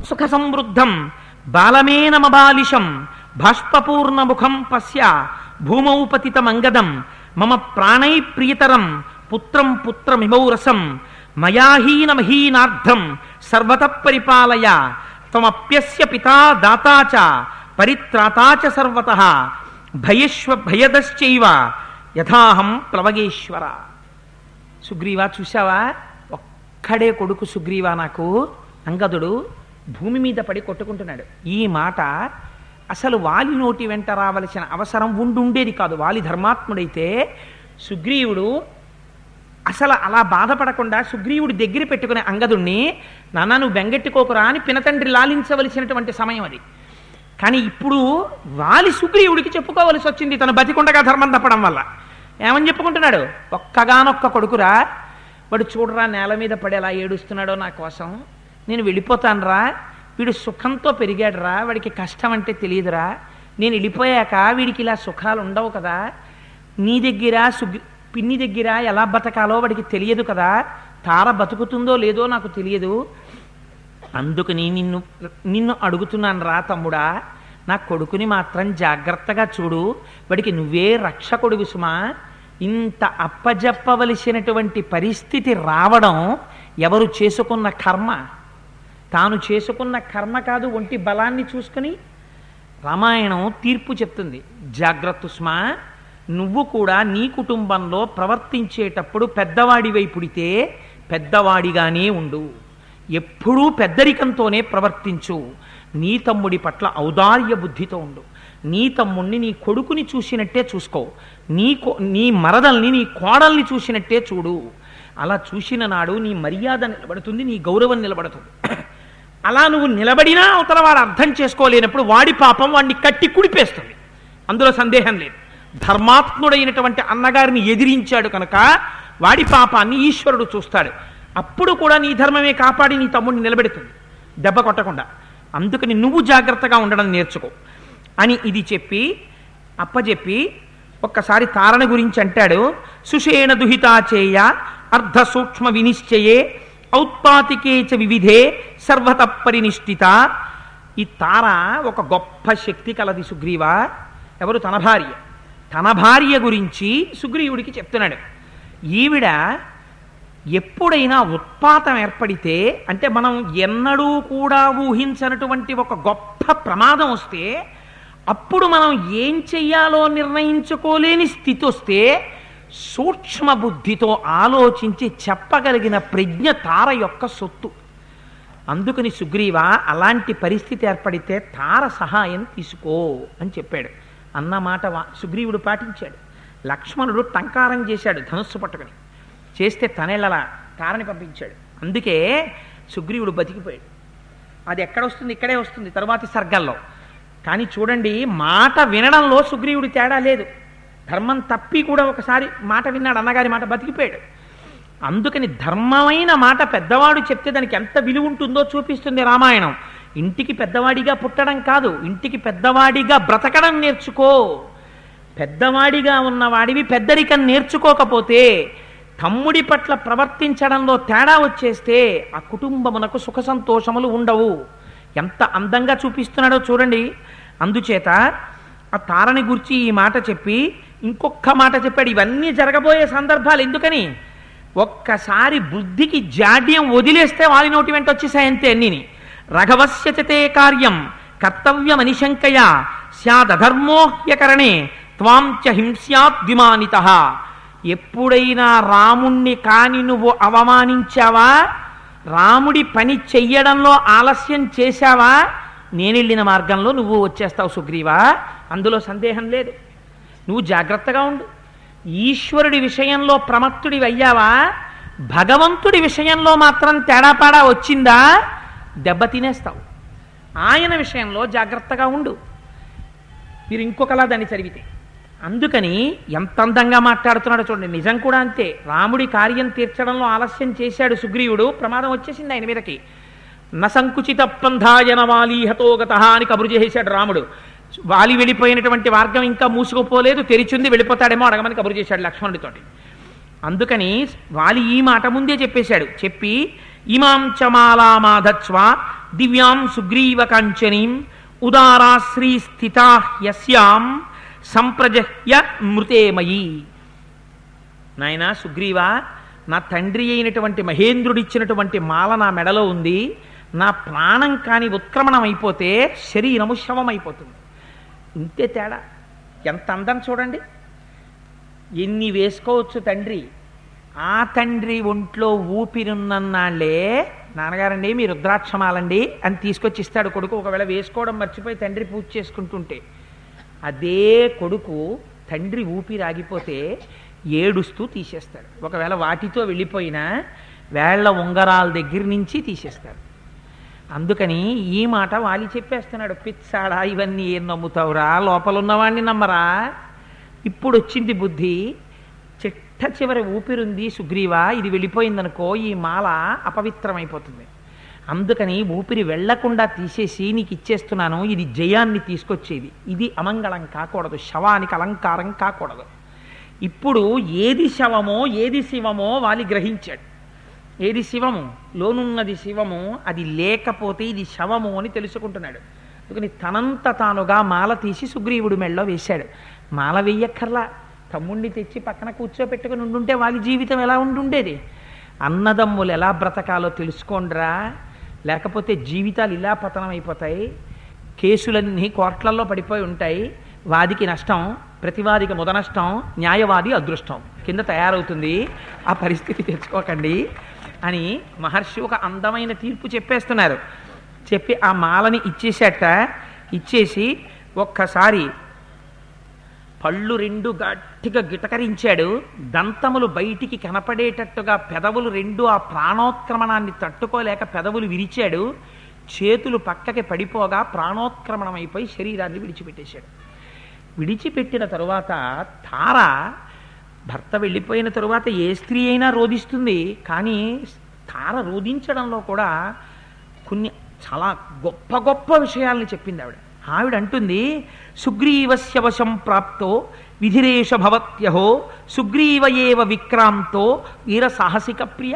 సుఖ సంవృద్ధం బాలమేనమబాలిషం బాష్పపూర్ణముఖం పశ్య భూమౌ పతితమంగదం మమ ప్రాణై ప్రియతరం పుత్రం పుత్రమిమౌ రసం మయాహీనమహీనార్థం సర్వత పరిపాలయ త్వమప్యస్య పితా దాతా చ పరిత్రాతా చ సర్వత భయశ్వ భయదశ్చైవ యథాహం ప్లవగేశ్వర సుగ్రీవా చూసావా ఒక్కడే కొడుకు సుగ్రీవా నాకు అంగదుడు భూమి మీద పడి కొట్టుకుంటున్నాడు ఈ మాట అసలు వాలి నోటి వెంట రావలసిన అవసరం ఉండుండేది కాదు వాలి ధర్మాత్ముడైతే సుగ్రీవుడు అసలు అలా బాధపడకుండా సుగ్రీవుడి దగ్గర పెట్టుకునే అంగదుణ్ణి నాన్న నువ్వు బెంగెట్టుకోకురా అని పినతండ్రి లాలించవలసినటువంటి సమయం అది కానీ ఇప్పుడు వాలి సుగ్రీవుడికి చెప్పుకోవలసి వచ్చింది తను బతికుండగా ధర్మం తప్పడం వల్ల ఏమని చెప్పుకుంటున్నాడు ఒక్కగానొక్క కొడుకురా వాడు చూడరా నేల మీద పడి ఎలా ఏడుస్తున్నాడో నా కోసం నేను వెళ్ళిపోతానురా వీడు సుఖంతో పెరిగాడురా వాడికి కష్టం అంటే తెలియదురా నేను వెళ్ళిపోయాక వీడికి ఇలా సుఖాలు ఉండవు కదా నీ దగ్గర సుగ్రీ పిన్ని దగ్గర ఎలా బతకాలో వాడికి తెలియదు కదా తార బతుకుతుందో లేదో నాకు తెలియదు అందుకని నిన్ను నిన్ను అడుగుతున్నాను రా తమ్ముడా నా కొడుకుని మాత్రం జాగ్రత్తగా చూడు వాడికి నువ్వే రక్షకుడు సుమా ఇంత అప్పజెప్పవలసినటువంటి పరిస్థితి రావడం ఎవరు చేసుకున్న కర్మ తాను చేసుకున్న కర్మ కాదు ఒంటి బలాన్ని చూసుకుని రామాయణం తీర్పు చెప్తుంది జాగ్రత్త సుమా నువ్వు కూడా నీ కుటుంబంలో ప్రవర్తించేటప్పుడు పెద్దవాడివై పుడితే పెద్దవాడిగానే ఉండు ఎప్పుడూ పెద్దరికంతోనే ప్రవర్తించు నీ తమ్ముడి పట్ల ఔదార్య బుద్ధితో ఉండు నీ తమ్ముణ్ణి నీ కొడుకుని చూసినట్టే చూసుకో నీ కో- నీ మరదల్ని నీ కోడల్ని చూసినట్టే చూడు అలా చూసిన నాడు నీ మర్యాద నిలబడుతుంది నీ గౌరవం నిలబడుతుంది అలా నువ్వు నిలబడినా అవతల వాడు అర్థం చేసుకోలేనప్పుడు వాడి పాపం వాడిని కట్టి కుడిపేస్తుంది అందులో సందేహం లేదు ధర్మాత్ముడైనటువంటి అన్నగారిని ఎదిరించాడు కనుక వాడి పాపాన్ని ఈశ్వరుడు చూస్తాడు అప్పుడు కూడా నీ ధర్మమే కాపాడి నీ తమ్ముడిని నిలబెడుతుంది దెబ్బ కొట్టకుండా అందుకని నువ్వు జాగ్రత్తగా ఉండడం నేర్చుకో అని ఇది చెప్పి అప్పజెప్పి ఒక్కసారి తారణ గురించి అంటాడు సుషేణ దుహితాచేయ అర్ధ సూక్ష్మ వినిశ్చయే ఔత్పాతికే చ వివిధే సర్వత పరినిష్ఠిత ఈ తార ఒక గొప్ప శక్తి కలది సుగ్రీవ ఎవరు తన భార్య తన భార్య గురించి సుగ్రీవుడికి చెప్తున్నాడు ఈవిడ ఎప్పుడైనా ఉత్పాతం ఏర్పడితే అంటే మనం ఎన్నడూ కూడా ఊహించనటువంటి ఒక గొప్ప ప్రమాదం వస్తే అప్పుడు మనం ఏం చెయ్యాలో నిర్ణయించుకోలేని స్థితి వస్తే సూక్ష్మ బుద్ధితో ఆలోచించి చెప్పగలిగిన ప్రజ్ఞ తార యొక్క సొత్తు అందుకని సుగ్రీవ అలాంటి పరిస్థితి ఏర్పడితే తార సహాయం తీసుకో అని చెప్పాడు అన్న మాట వా- సుగ్రీవుడు పాటించాడు లక్ష్మణుడు టంకారం చేశాడు ధనుస్సు పట్టుకుని చేస్తే తనెళ్ళలా తారని పంపించాడు అందుకే సుగ్రీవుడు బతికిపోయాడు అది ఎక్కడ వస్తుంది ఇక్కడే వస్తుంది తరువాతి సర్గల్లో కానీ చూడండి మాట వినడంలో సుగ్రీవుడి తేడా లేదు ధర్మం తప్పి కూడా ఒకసారి మాట విన్నాడు అన్నగారి మాట బతికిపోయాడు అందుకని ధర్మమైన మాట పెద్దవాడు చెప్తే దానికి ఎంత విలువ ఉంటుందో చూపిస్తుంది రామాయణం ఇంటికి పెద్దవాడిగా పుట్టడం కాదు ఇంటికి పెద్దవాడిగా బ్రతకడం నేర్చుకో పెద్దవాడిగా ఉన్నవాడివి పెద్దరికం నేర్చుకోకపోతే తమ్ముడి పట్ల ప్రవర్తించడంలో తేడా వచ్చేస్తే ఆ కుటుంబమునకు సుఖ సంతోషములు ఉండవు ఎంత అందంగా చూపిస్తున్నాడో చూడండి అందుచేత ఆ తారని గురించి ఈ మాట చెప్పి ఇంకొక మాట చెప్పాడు ఇవన్నీ జరగబోయే సందర్భాలు ఎందుకని ఒక్కసారి బుద్ధికి జాడ్యం వదిలేస్తే వారి నోటి వెంట వచ్చేసాయి అంతే అన్నిని రఘవస్యచతే కార్యం కర్తవ్యమనిశంకయ స్యాదధర్మోహ్యకరణే త్వాం చ హింస్యాద్విమానిత ఎప్పుడైనా రాముణ్ణి కాని నువ్వు అవమానించావా రాముడి పని చెయ్యడంలో ఆలస్యం చేశావా నేనెళ్ళిన మార్గంలో నువ్వు వచ్చేస్తావు సుగ్రీవా అందులో సందేహం లేదు నువ్వు జాగ్రత్తగా ఉండు ఈశ్వరుడి విషయంలో ప్రమత్తుడి అయ్యావా భగవంతుడి విషయంలో మాత్రం తేడాపాడా వచ్చిందా దెబ్బ తినేస్తావు ఆయన విషయంలో జాగ్రత్తగా ఉండు మీరు ఇంకొకలా దాన్ని చదివితే అందుకని ఎంత అందంగా మాట్లాడుతున్నాడో చూడండి నిజం కూడా అంతే రాముడి కార్యం తీర్చడంలో ఆలస్యం చేశాడు సుగ్రీవుడు ప్రమాదం వచ్చేసింది ఆయన మీదకి నసంకుచిత పంధాయన వాలి హతోగత అని కబురు చేసేశాడు రాముడు వాలి వెళ్ళిపోయినటువంటి మార్గం ఇంకా మూసుకుపోలేదు తెరిచింది వెళ్ళిపోతాడేమో అడగమని కబురు చేశాడు లక్ష్మణుడితోటి అందుకని వాలి ఈ మాట ముందే చెప్పేశాడు చెప్పి ఇమాం చ మాలామాధత్స్వ దివ్యాం సుగ్రీవ కాంచనీం ఉదారాశ్రీ స్థితా యస్యాం సంప్రజహ్య మృతేమయీ నాయనా సుగ్రీవా నా తండ్రి అయినటువంటి మహేంద్రుడిచ్చినటువంటి మాల నా మెడలో ఉంది నా ప్రాణం కాని ఉత్క్రమణం అయిపోతే శరీరము శవమైపోతుంది ఇంతే తేడా ఎంత అందం చూడండి ఎన్ని వేసుకోవచ్చు తండ్రి ఆ తండ్రి ఒంట్లో ఊపిరున్నన్నాళ్లే నాన్నగారండి మీ రుద్రాక్షమాలండి అని తీసుకొచ్చి ఇస్తాడు కొడుకు ఒకవేళ వేసుకోవడం మర్చిపోయి తండ్రి పూజ చేసుకుంటుంటే అదే కొడుకు తండ్రి ఊపిరి ఆగిపోతే ఏడుస్తూ తీసేస్తాడు ఒకవేళ వాటితో వెళ్ళిపోయినా వేళ్ల ఉంగరాల దగ్గర నుంచి తీసేస్తాడు అందుకని ఈ మాట వాలి చెప్పేస్తున్నాడు పిచ్చాడా ఇవన్నీ ఏం నమ్ముతావురా లోపల ఉన్నవాడిని నమ్మరా ఇప్పుడు వచ్చింది బుద్ధి చిట్ట చివరి ఊపిరుంది సుగ్రీవా ఇది వెళ్ళిపోయిందనుకో ఈ మాల అపవిత్రమైపోతుంది అందుకని ఊపిరి వెళ్లకుండా తీసేసి నీకు ఇచ్చేస్తున్నాను ఇది జయాన్ని తీసుకొచ్చేది ఇది అమంగళం కాకూడదు శవానికి అలంకారం కాకూడదు ఇప్పుడు ఏది శవమో ఏది శివమో వాలి గ్రహించాడు ఏది శివము లోనున్నది శివము అది లేకపోతే ఇది శవము అని తెలుసుకుంటున్నాడు అందుకని తనంత తానుగా మాల తీసి సుగ్రీవుడి మెళ్ళలో వేశాడు మాల వెయ్యక్కర్లా తమ్ముణ్ణి తెచ్చి పక్కన కూర్చోపెట్టుకుని ఉండుంటే వాళ్ళ జీవితం ఎలా ఉండుండేది అన్నదమ్ములు ఎలా బ్రతకాలో తెలుసుకోండిరా లేకపోతే జీవితాలు ఇలా పతనం అయిపోతాయి కేసులన్నీ కోర్టులలో పడిపోయి ఉంటాయి వాదికి నష్టం ప్రతివాదికి ముద నష్టం న్యాయవాది అదృష్టం కింద తయారవుతుంది ఆ పరిస్థితి తెచ్చుకోకండి అని మహర్షి ఒక అందమైన తీర్పు చెప్పేస్తున్నారు చెప్పి ఆ మాలని ఇచ్చేసేట ఇచ్చేసి ఒక్కసారి పళ్ళు రెండు గట్టిగా గిటకరించాడు దంతములు బయటికి కనపడేటట్టుగా పెదవులు రెండు ఆ ప్రాణోత్క్రమణాన్ని తట్టుకోలేక పెదవులు విరిచాడు చేతులు పక్కకి పడిపోగా ప్రాణోత్క్రమణమైపోయి శరీరాన్ని విడిచిపెట్టేశాడు విడిచిపెట్టిన తరువాత తార భర్త వెళ్ళిపోయిన తరువాత ఏ స్త్రీ అయినా రోధిస్తుంది కానీ తార రోధించడంలో కూడా కొన్ని చాలా గొప్ప గొప్ప విషయాల్ని చెప్పింది ఆవిడ ఆవిడ అంటుంది సుగ్రీవస్య వశం ప్రాప్తో విధిరేష భవత్యహో సుగ్రీవ ఏవ విక్రాంతో వీర సాహసిక ప్రియ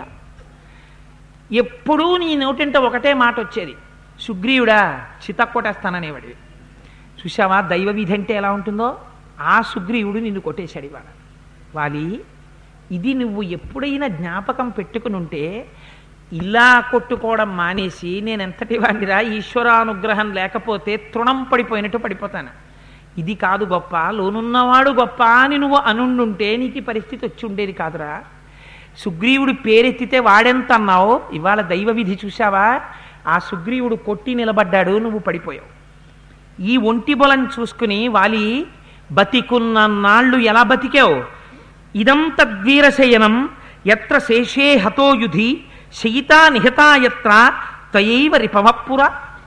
ఎప్పుడూ నీ నోటింట ఒకటే మాట వచ్చేది సుగ్రీవుడా చితక్కొట్టేస్తాననేవాడివి చూసావా దైవ విధి అంటే ఎలా ఉంటుందో ఆ సుగ్రీవుడు నిన్ను కొట్టేశాడు ఇవాళ వాలి ఇది నువ్వు ఎప్పుడైనా జ్ఞాపకం పెట్టుకుని ఉంటే ఇలా కొట్టుకోవడం మానేసి నేను ఎంతటి వాడిరా ఈశ్వరానుగ్రహం లేకపోతే తృణం పడిపోయినట్టు పడిపోతాను ఇది కాదు గొప్ప లోనున్నవాడు గొప్ప అని నువ్వు అనుండుంటే నీకు ఈ పరిస్థితి వచ్చి ఉండేది కాదురా సుగ్రీవుడు పేరెత్తితే వాడెంత అన్నావు ఇవాళ దైవ విధి చూసావా ఆ సుగ్రీవుడు కొట్టి నిలబడ్డాడు నువ్వు పడిపోయావు ఈ ఒంటి బలం చూసుకుని వాలి బతికున్న నాళ్ళు ఎలా బతికావు ఇదం తద్వీరశయనం ఎత్ర శేషే హతోయుధి శయితా నిహతాయత్ర తయైవ రిపవప్పుర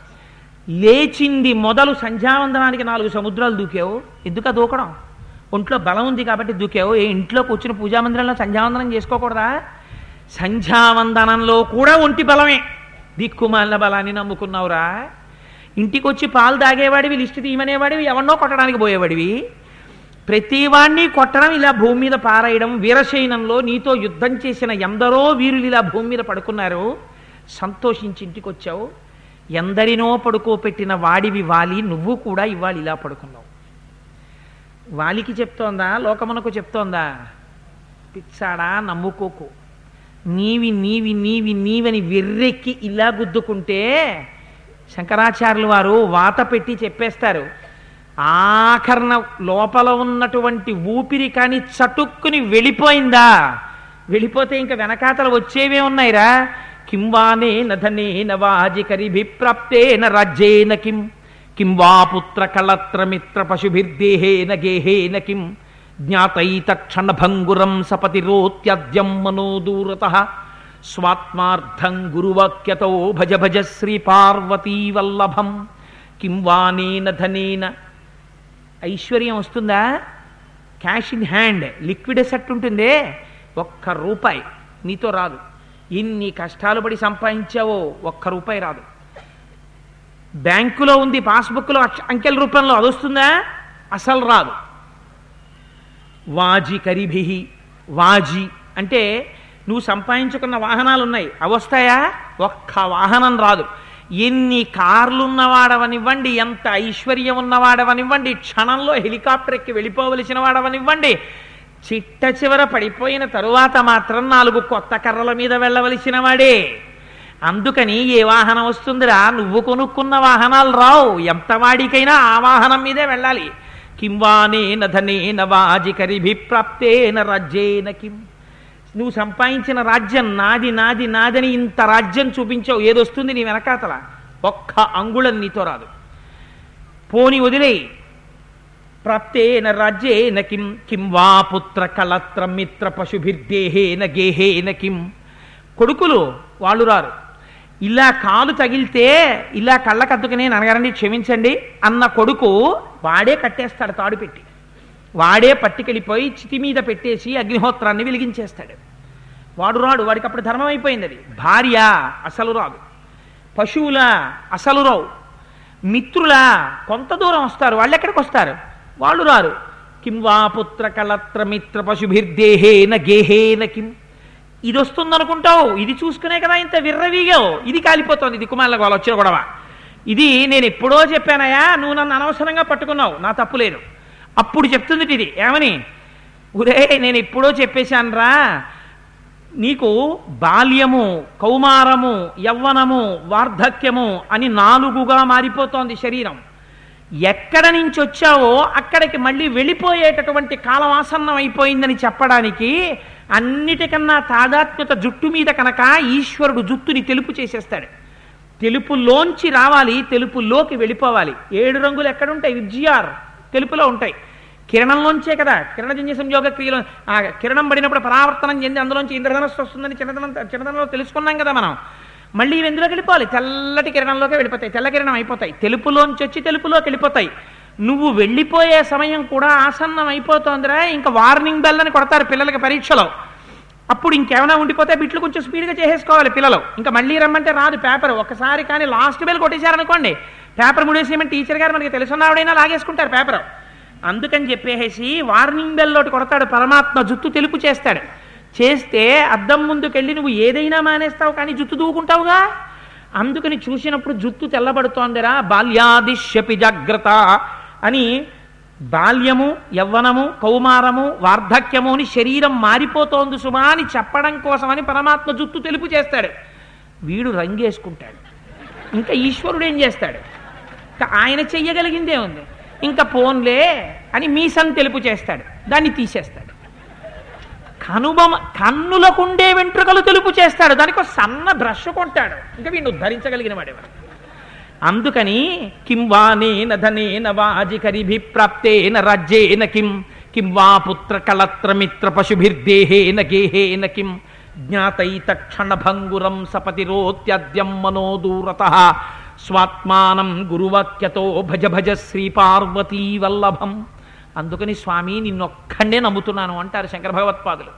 లేచింది మొదలు సంధ్యావందనానికి నాలుగు సముద్రాలు దూకావు ఎందుకు దూకడం ఒంట్లో బలం ఉంది కాబట్టి దూకావు ఏ ఇంట్లో కూర్చుని పూజామందిరంలో సంధ్యావందనం చేసుకోకూడదా సంధ్యావందనంలో కూడా ఒంటి బలమే దిక్కుమాలిన బలాన్ని నమ్ముకున్నావురా ఇంటికి వచ్చి పాలు తాగేవాడివి లిస్టు తీయమనేవాడివి ఎవరినో కొట్టడానికి పోయేవాడివి ప్రతివాణ్ణి కొట్టడం ఇలా భూమి మీద పారేయడం వీరశైనంలో నీతో యుద్ధం చేసిన ఎందరో వీరులు ఇలా భూమి మీద పడుకున్నారు సంతోషించి ఇంటికి వచ్చావు ఎందరినో పడుకోపెట్టిన వాడివి వాలి నువ్వు కూడా ఇవాళ ఇలా పడుకున్నావు వాలికి చెప్తోందా లోకమునకు చెప్తోందా పిచ్చాడా నమ్ముకోకు నీవి నీవి నీవి నీవని వెర్రెక్కి ఇలా గుద్దుకుంటే శంకరాచార్యులు వారు వాత పెట్టి చెప్పేస్తారు ఆఖరణ లోపల ఉన్నటువంటి ఊపిరి కానీ చటుక్కుని వెళ్ళిపోయిందా వెళ్ళిపోతే ఇంకా వెనకాతల వచ్చేవే ఉన్నాయిరా కిం వానే నధనేన వాజికరిభిప్రాప్తేన రాజ్యేన కిం కిం వా పుత్ర కళత్రమిత్ర పశుభిర్దేహేన గేహేన కిం జ్ఞాతైతక్షణభంగురం సపతిరోత్యద్యం మనోదూరత స్వాత్మార్థం గురువాక్యతో భజ భజ శ్రీ పార్వతీ వల్లభం కిం వానేన ధనేన ఐశ్వర్యం వస్తుందా cash in hand liquid set ఉంటుందే ఒక్క రూపాయి నీతో రాదు ఇన్ని కష్టాలు పడి సంపాదించావో ఒక్క రూపాయి రాదు బ్యాంకులో ఉంది పాస్బుక్లో అక్ష- అంకెల రూపంలో అది వస్తుందా అసలు రాదు వాజి కరిభిహి వాజి అంటే నువ్వు సంపాదించుకున్న వాహనాలు ఉన్నాయి అవి వస్తాయా ఒక్క వాహనం రాదు ఎన్ని కార్లు ఉన్నవాడవనివ్వండి ఎంత ఐశ్వర్యం ఉన్నవాడవనివ్వండి క్షణంలో హెలికాప్టర్ ఎక్కి వెళ్ళిపోవలసిన వాడవనివ్వండి చిట్ట చివర పడిపోయిన తరువాత మాత్రం నాలుగు కొత్త కర్రల మీద వెళ్ళవలసిన వాడే అందుకని ఏ వాహనం వస్తుందిరా నువ్వు కొనుక్కున్న వాహనాలు రావు ఎంత వాడికైనా ఆ వాహనం మీదే వెళ్ళాలి కింవానేన ధనేన వాజికరిభి ప్రాప్తేన రాజ్యేన కిం నువ్వు సంపాదించిన రాజ్యం నాది నాది నాదని ఇంత రాజ్యం చూపించావు ఏదొస్తుంది నీ వెనకాతల ఒక్క అంగుళం నీతో రాదు పోని వదిలేయి ప్రాప్తేన రాజ్యేన కిం కిం వా పుత్ర కళత్ర మిత్ర పశుభిర్దేహేన గేహేన కిం కొడుకులు వాళ్ళు రారు ఇలా కాలు తగిలితే ఇలా కళ్ళకద్దుకుని ననగారండి క్షమించండి అన్న కొడుకు వాడే కట్టేస్తాడు తాడు పెట్టి వాడే పట్టుకెళ్ళిపోయి చితి మీద పెట్టేసి అగ్నిహోత్రాన్ని వెలిగించేస్తాడు వాడు రాడు వాడికి అప్పుడు ధర్మం అయిపోయింది అది భార్య అసలు రాదు పశువుల అసలు రావు మిత్రుల కొంత దూరం వస్తారు వాళ్ళు ఎక్కడికి వస్తారు వాళ్ళు రారు కిం వా పుత్ర కలత్ర మిత్ర పశుభిర్దేహేన గేహేన కిం ఇది వస్తుందనుకుంటావు ఇది చూసుకునే కదా ఇంత విర్రవీగావు ఇది కాలిపోతుంది ఇది కుమారులకు వాళ్ళు వచ్చిన గొడవ ఇది నేను ఎప్పుడో చెప్పానయా నువ్వు నన్ను అనవసరంగా పట్టుకున్నావు నా తప్పు లేదు అప్పుడు చెప్తుంది ఇది ఏమని ఒరే నేను ఎప్పుడో చెప్పేశానురా నీకు బాల్యము కౌమారము యవ్వనము వార్ధక్యము అని నాలుగుగా మారిపోతోంది శరీరం ఎక్కడ నుంచి వచ్చావో అక్కడికి మళ్ళీ వెళ్ళిపోయేటటువంటి కాలం ఆసన్నం అయిపోయిందని చెప్పడానికి అన్నిటికన్నా తాదాత్మ్యత జుట్టు మీద కనుక ఈశ్వరుడు జుట్టుని తెలుపు చేసేస్తాడు తెలుపులోంచి రావాలి తెలుపులోకి వెళ్ళిపోవాలి ఏడు రంగులు ఎక్కడుంటాయి విబ్జిఆర్ తెలుపులో ఉంటాయి కిరణంలోంచే కదా కిరణజన్య సంయోగ క్రియలో ఆ కిరణం పడినప్పుడు పరావర్తనం చెంది అందులోంచి ఇంద్రధనస్సు వస్తుందని చిన్నదనం చిన్నదనంలో తెలుసుకున్నాం కదా మనం మళ్ళీ ఇవి ఎందులోకి వెళ్ళిపోవాలి తెల్లటి కిరణంలోకి వెళ్ళిపోతాయి తెల్ల కిరణం అయిపోతాయి తెలుపులోంచి వచ్చి తెలుపులోకి వెళ్ళిపోతాయి నువ్వు వెళ్ళిపోయే సమయం కూడా ఆసన్నం అయిపోతోందిరా ఇంకా వార్నింగ్ బెల్ అని కొడతారు పిల్లలకి పరీక్షలో అప్పుడు ఇంకేమైనా ఉండిపోతే బిట్లు కొంచెం స్పీడ్గా చేసేసుకోవాలి పిల్లలు ఇంకా మళ్ళీ రమ్మంటే రాదు పేపర్ ఒకసారి కానీ లాస్ట్ బెల్ కొట్టేశారనుకోండి పేపర్ ముడేసేయమని టీచర్ గారు మనకి తెలుసున్నావిడైనా లాగేసుకుంటారు పేపర్ అందుకని చెప్పేసి వార్నింగ్ బెల్ ఒకటి కొడతాడు పరమాత్మ జుత్తు తెలుపు చేస్తాడు చేస్తే అద్దం ముందుకెళ్ళి నువ్వు ఏదైనా మానేస్తావు కానీ జుత్తు దూకుంటావుగా అందుకని చూసినప్పుడు జుత్తు తెల్లబడుతోందిరా బాల్యాదిశ్యపి జాగ్రత్త అని బాల్యము యవ్వనము కౌమారము వార్ధక్యము అని శరీరం మారిపోతోంది సుమా అని చెప్పడం కోసమని పరమాత్మ జుత్తు తెలుపు చేస్తాడు వీడు రంగేసుకుంటాడు ఇంకా ఈశ్వరుడు ఏం చేస్తాడు ఇంకా ఆయన చెయ్యగలిగిందే ఉంది ఇంకా పోన్లే అని మీసం తెలుపు చేస్తాడు దాన్ని తీసేస్తాడు కనుబొమ కన్నులకుండే వెంట్రుకలు తెలుపు చేస్తాడు దానికి ఒక సన్న బ్రష్ కొంటాడు ఇంకా వీడిని ఉద్ధరించగలిగిన వాడేవాడు అందుకని కిం వా నేన ధనేన వాజికరిభి ప్రాప్తేన రాజ్యేన కిం కిం వా పుత్ర కళత్ర మిత్ర పశుభిర్దేహేన గేహేన కిం జ్ఞాతైత క్షణభంగురం సపతిరోత్యద్యం మనోదూరత స్వాత్మానం గురువాక్యతో భజ భజ శ్రీ పార్వతీ వల్లభం అందుకని స్వామి నిన్నొక్కడే నమ్ముతున్నాను అంటారు శంకర భగవత్పాదులు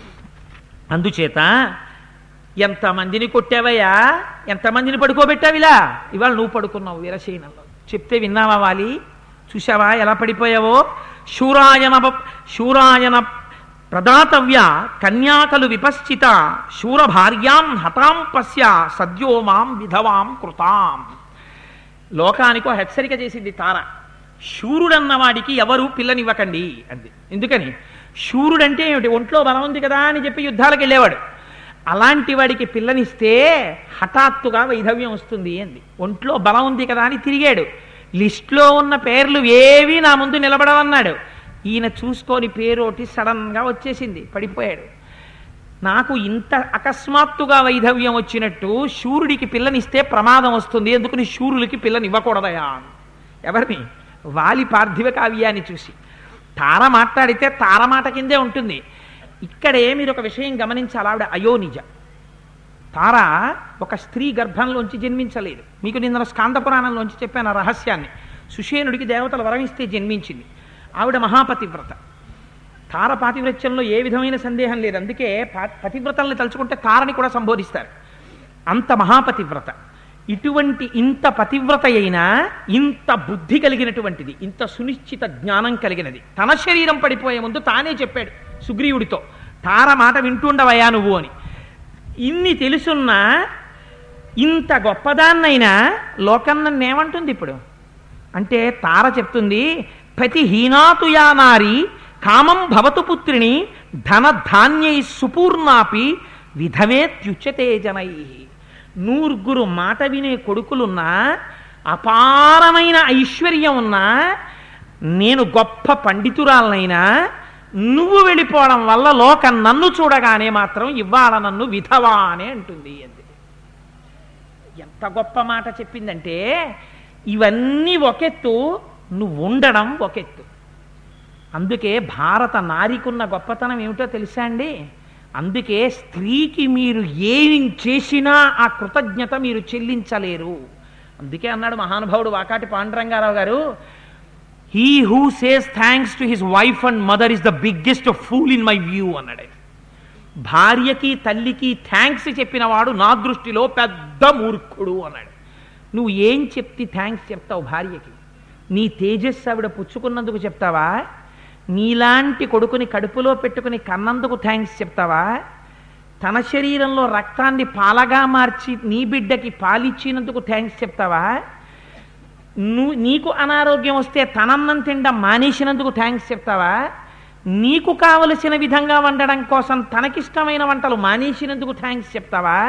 అందుచేత ఎంతమందిని కొట్టావయ్యా ఎంతమందిని పడుకోబెట్టావిలా ఇవాళ నువ్వు పడుకున్నావు వీరశైనంలో చెప్తే విన్నావా వాలి చూసావా ఎలా పడిపోయావో శూరాయన బ- శూరాయన ప్రదాతవ్య కన్యాకలు విపశ్చిత శూర భార్యాం హతాం పశ్య సద్యో మాం విధవాం కృతాం లోకానికో హెచ్చరిక చేసింది తార శూరుడన్నవాడికి ఎవరు పిల్లనివ్వకండి అంది ఎందుకని శూరుడంటే ఏమిటి ఒంట్లో బలం ఉంది కదా అని చెప్పి యుద్ధాలకు వెళ్ళేవాడు అలాంటి వాడికి పిల్లనిస్తే హఠాత్తుగా వైధవ్యం వస్తుంది అంది ఒంట్లో బలం ఉంది కదా అని తిరిగాడు లిస్ట్లో ఉన్న పేర్లు ఏవి నా ముందు నిలబడవన్నాడు ఈయన చూసుకొని పేరోటి సడన్గా వచ్చేసింది పడిపోయాడు నాకు ఇంత అకస్మాత్తుగా వైధవ్యం వచ్చినట్టు శూరుడికి పిల్లనిస్తే ప్రమాదం వస్తుంది ఎందుకని శూరులకి పిల్లనివ్వకూడదయా ఎవరిని వాలి పార్థివ కావ్యాన్ని చూసి తార మాట్లాడితే తార మాట కిందే ఉంటుంది ఇక్కడే మీరు ఒక విషయం గమనించాలి ఆవిడ అయోనిజ తార ఒక స్త్రీ గర్భంలోంచి జన్మించలేదు మీకు నిన్న స్కాంద పురాణంలోంచి చెప్పాను ఆ రహస్యాన్ని సుషేనుడికి దేవతలు వరమిస్తే జన్మించింది ఆవిడ మహాపతివ్రత తార పాతివ్రత్యంలో ఏ విధమైన సందేహం లేదు అందుకే పా- పతివ్రతల్ని తలుచుకుంటే తారని కూడా సంబోధిస్తారు అంత మహాపతివ్రత ఇటువంటి ఇంత పతివ్రత అయినా ఇంత బుద్ధి కలిగినటువంటిది ఇంత సునిశ్చిత జ్ఞానం కలిగినది తన శరీరం పడిపోయే ముందు తానే చెప్పాడు సుగ్రీవుడితో తార మాట వింటుండవయ్యా నువ్వు అని ఇన్ని తెలుసున్నా ఇంత గొప్పదాన్నైనా లోకం నన్ను ఏమంటుంది ఇప్పుడు అంటే తార చెప్తుంది ప్రతి హీనాతు యానారి కామం భవతు పుత్రిని ధన ధాన్యై సుపూర్ణాపి విధవేత్యుచ్యతే జనై నూరుగురు మాట వినే కొడుకులున్నా అపారమైన ఐశ్వర్యం ఉన్నా నేను గొప్ప పండితురాలనైనా నువ్వు వెళ్ళిపోవడం వల్ల లోకం నన్ను చూడగానే మాత్రం ఇవాళ నన్ను విధవా అనే అంటుంది అంది ఎంత గొప్ప మాట చెప్పిందంటే ఇవన్నీ ఒకెత్తు నువ్వు ఉండడం ఒకెత్తు అందుకే భారత నారికున్న గొప్పతనం ఏమిటో తెలుసా అండి అందుకే స్త్రీకి మీరు ఏం చేసినా ఆ కృతజ్ఞత మీరు చెల్లించలేరు అందుకే అన్నాడు మహానుభావుడు వాకాటి పాండురంగారావు గారు he who says thanks to his wife and mother is the biggest fool in my view అన్నాడు ఆయన. భార్యకి తల్లికి థ్యాంక్స్ చెప్పిన వాడు నా దృష్టిలో పెద్ద మూర్ఖుడు అన్నాడు నువ్వు ఏం చెప్తే థ్యాంక్స్ చెప్తావు భార్యకి నీ తేజస్సు ఆవిడ పుచ్చుకున్నందుకు చెప్తావా నీలాంటి కొడుకుని కడుపులో పెట్టుకుని కన్నందుకు థ్యాంక్స్ చెప్తావా తన శరీరంలో రక్తాన్ని పాలగా మార్చి నీ బిడ్డకి పాలిచ్చినందుకు థ్యాంక్స్ చెప్తావా నువ్వు నీకు అనారోగ్యం వస్తే తనన్నం తినడం మానేసినందుకు థ్యాంక్స్ చెప్తావా నీకు కావలసిన విధంగా వండడం కోసం తనకిష్టమైన వంటలు మానేసినందుకు థ్యాంక్స్ చెప్తావా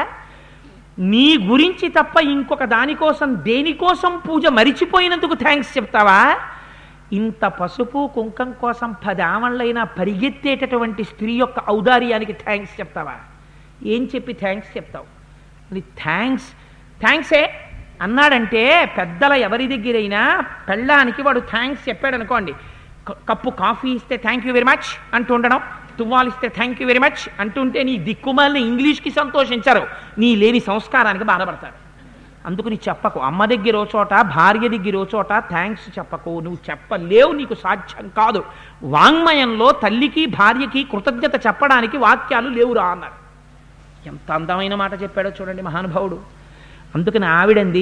నీ గురించి తప్ప ఇంకొక దానికోసం దేనికోసం పూజ మరిచిపోయినందుకు థ్యాంక్స్ చెప్తావా ఇంత పసుపు కుంకం కోసం పది ఆమళ్ళైనా పరిగెత్తేటటువంటి స్త్రీ యొక్క ఔదార్యానికి థ్యాంక్స్ చెప్తావా ఏం చెప్పి థ్యాంక్స్ చెప్తావు అది థ్యాంక్స్ థ్యాంక్సే అన్నాడంటే పెద్దల ఎవరి దగ్గరైనా పెళ్ళానికి వాడు థ్యాంక్స్ చెప్పాడు అనుకోండి క- కప్పు కాఫీ ఇస్తే థ్యాంక్ యూ వెరీ మచ్ అంటూ ఉండడం తువ్వాలు ఇస్తే థ్యాంక్ యూ వెరీ మచ్ అంటుంటే నీ దిక్కుమాలిన ఇంగ్లీష్కి సంతోషించరు నీ లేని సంస్కారానికి బాధపడతారు అందుకు నీ చెప్పకు అమ్మ దగ్గర ఓ చోట భార్య దగ్గర ఓ చోట థ్యాంక్స్ చెప్పకు నువ్వు చెప్పలేవు నీకు సాధ్యం కాదు వాంగ్మయంలో తల్లికి భార్యకి కృతజ్ఞత చెప్పడానికి వాక్యాలు లేవురా అన్నారు ఎంత అందమైన మాట చెప్పాడో చూడండి మహానుభావుడు అందుకని ఆవిడంది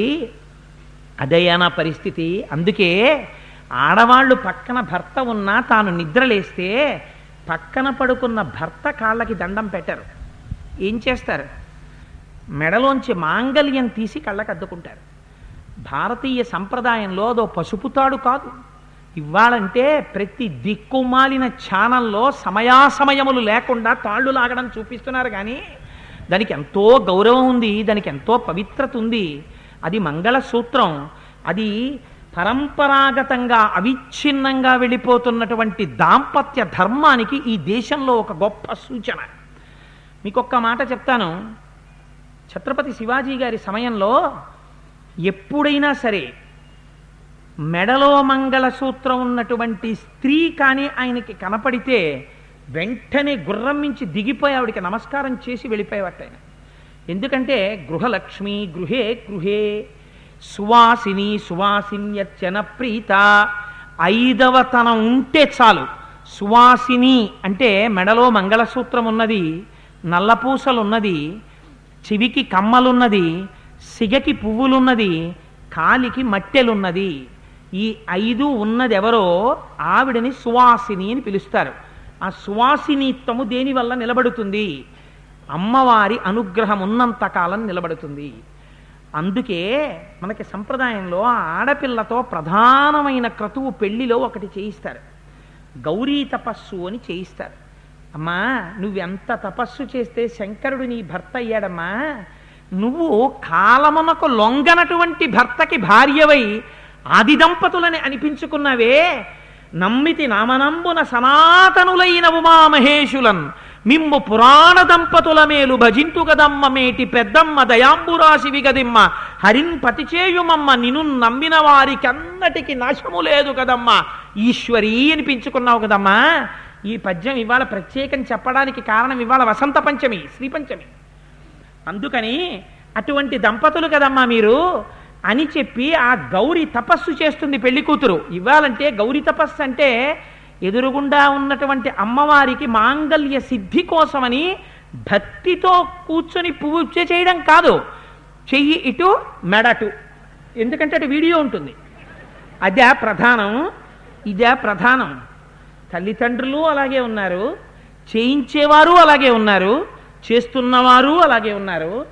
అదయ్యా నా పరిస్థితి అందుకే ఆడవాళ్ళు పక్కన భర్త ఉన్నా తాను నిద్రలేస్తే పక్కన పడుకున్న భర్త కాళ్ళకి దండం పెట్టరు ఏం చేస్తారు మెడలోంచి మాంగల్యం తీసి కళ్ళకి అద్దుకుంటారు భారతీయ సంప్రదాయంలో అదో పసుపుతాడు కాదు ఇవ్వాలంటే ప్రతి దిక్కుమాలిన ఛానల్లో సమయాసమయములు లేకుండా తాళ్ళు లాగడం చూపిస్తున్నారు కానీ దానికి ఎంతో గౌరవం ఉంది దానికి ఎంతో పవిత్రత ఉంది అది మంగళసూత్రం అది పరంపరాగతంగా అవిచ్ఛిన్నంగా వెళ్ళిపోతున్నటువంటి దాంపత్య ధర్మానికి ఈ దేశంలో ఒక గొప్ప సూచన మీకు ఒక్క మాట చెప్తాను ఛత్రపతి శివాజీ గారి సమయంలో ఎప్పుడైనా సరే మెడలో మంగళసూత్రం ఉన్నటువంటి స్త్రీ కానీ ఆయనకి కనపడితే వెంటనే గుర్రం మించి దిగిపోయి ఆవిడికి నమస్కారం చేసి వెళ్ళిపోయేవాట ఆయన ఎందుకంటే గృహలక్ష్మి గృహే గృహే సువాసిని సువాసిన్యర్చన ప్రీత ఐదవ తనం ఉంటే చాలు సువాసిని అంటే మెడలో మంగళసూత్రం ఉన్నది నల్లపూసలు ఉన్నది చెవికి కమ్మలున్నది సిగకి పువ్వులున్నది కాలికి మట్టెలున్నది ఈ ఐదు ఉన్నది ఎవరో ఆవిడని సువాసిని అని పిలుస్తారు ఆ సువాసినిత్వము దేనివల్ల నిలబడుతుంది అమ్మవారి అనుగ్రహం ఉన్నంత కాలం నిలబడుతుంది అందుకే మనకి సంప్రదాయంలో ఆ ఆడపిల్లతో ప్రధానమైన క్రతువు పెళ్లిలో ఒకటి చేయిస్తారు గౌరీ తపస్సు అని చేయిస్తారు అమ్మా నువ్వెంత తపస్సు చేస్తే శంకరుడు నీ భర్త అయ్యాడమ్మా నువ్వు కాలమునకు లొంగనటువంటి భర్తకి భార్యవై ఆది దంపతులని అనిపించుకున్నావే నమ్మితి నామనంబున సనాతనులైన ఉమామహేషులన్ మిమ్ము పురాణ దంపతుల మేలు భజింతు గదమ్మ మేటి పెద్దమ్మ దయాంబురాశి విగదిమ్మ హరిన్ పతిచేయుమమ్మ నిను నమ్మిన వారికి అన్నటికి నాశము లేదు కదమ్మా ఈశ్వరీ అనిపించుకున్నావు కదమ్మా ఈ పద్యం ఇవాళ ప్రత్యేకం చెప్పడానికి కారణం ఇవాళ వసంత పంచమి శ్రీ పంచమి అందుకని అటువంటి దంపతులు కదమ్మా మీరు అని చెప్పి ఆ గౌరి తపస్సు చేస్తుంది పెళ్లి కూతురు ఇవ్వాలంటే గౌరి తపస్సు అంటే ఎదురుగుండా ఉన్నటువంటి అమ్మవారికి మాంగల్య సిద్ధి కోసమని భక్తితో కూర్చొని పూజ చేయడం కాదు చెయ్యి ఇటు మెడటు ఎందుకంటే అటు వీడియో ఉంటుంది అదే ప్రధానం ఇదే ప్రధానం తల్లిదండ్రులు అలాగే ఉన్నారు చేయించేవారు అలాగే ఉన్నారు చేస్తున్నవారు అలాగే ఉన్నారు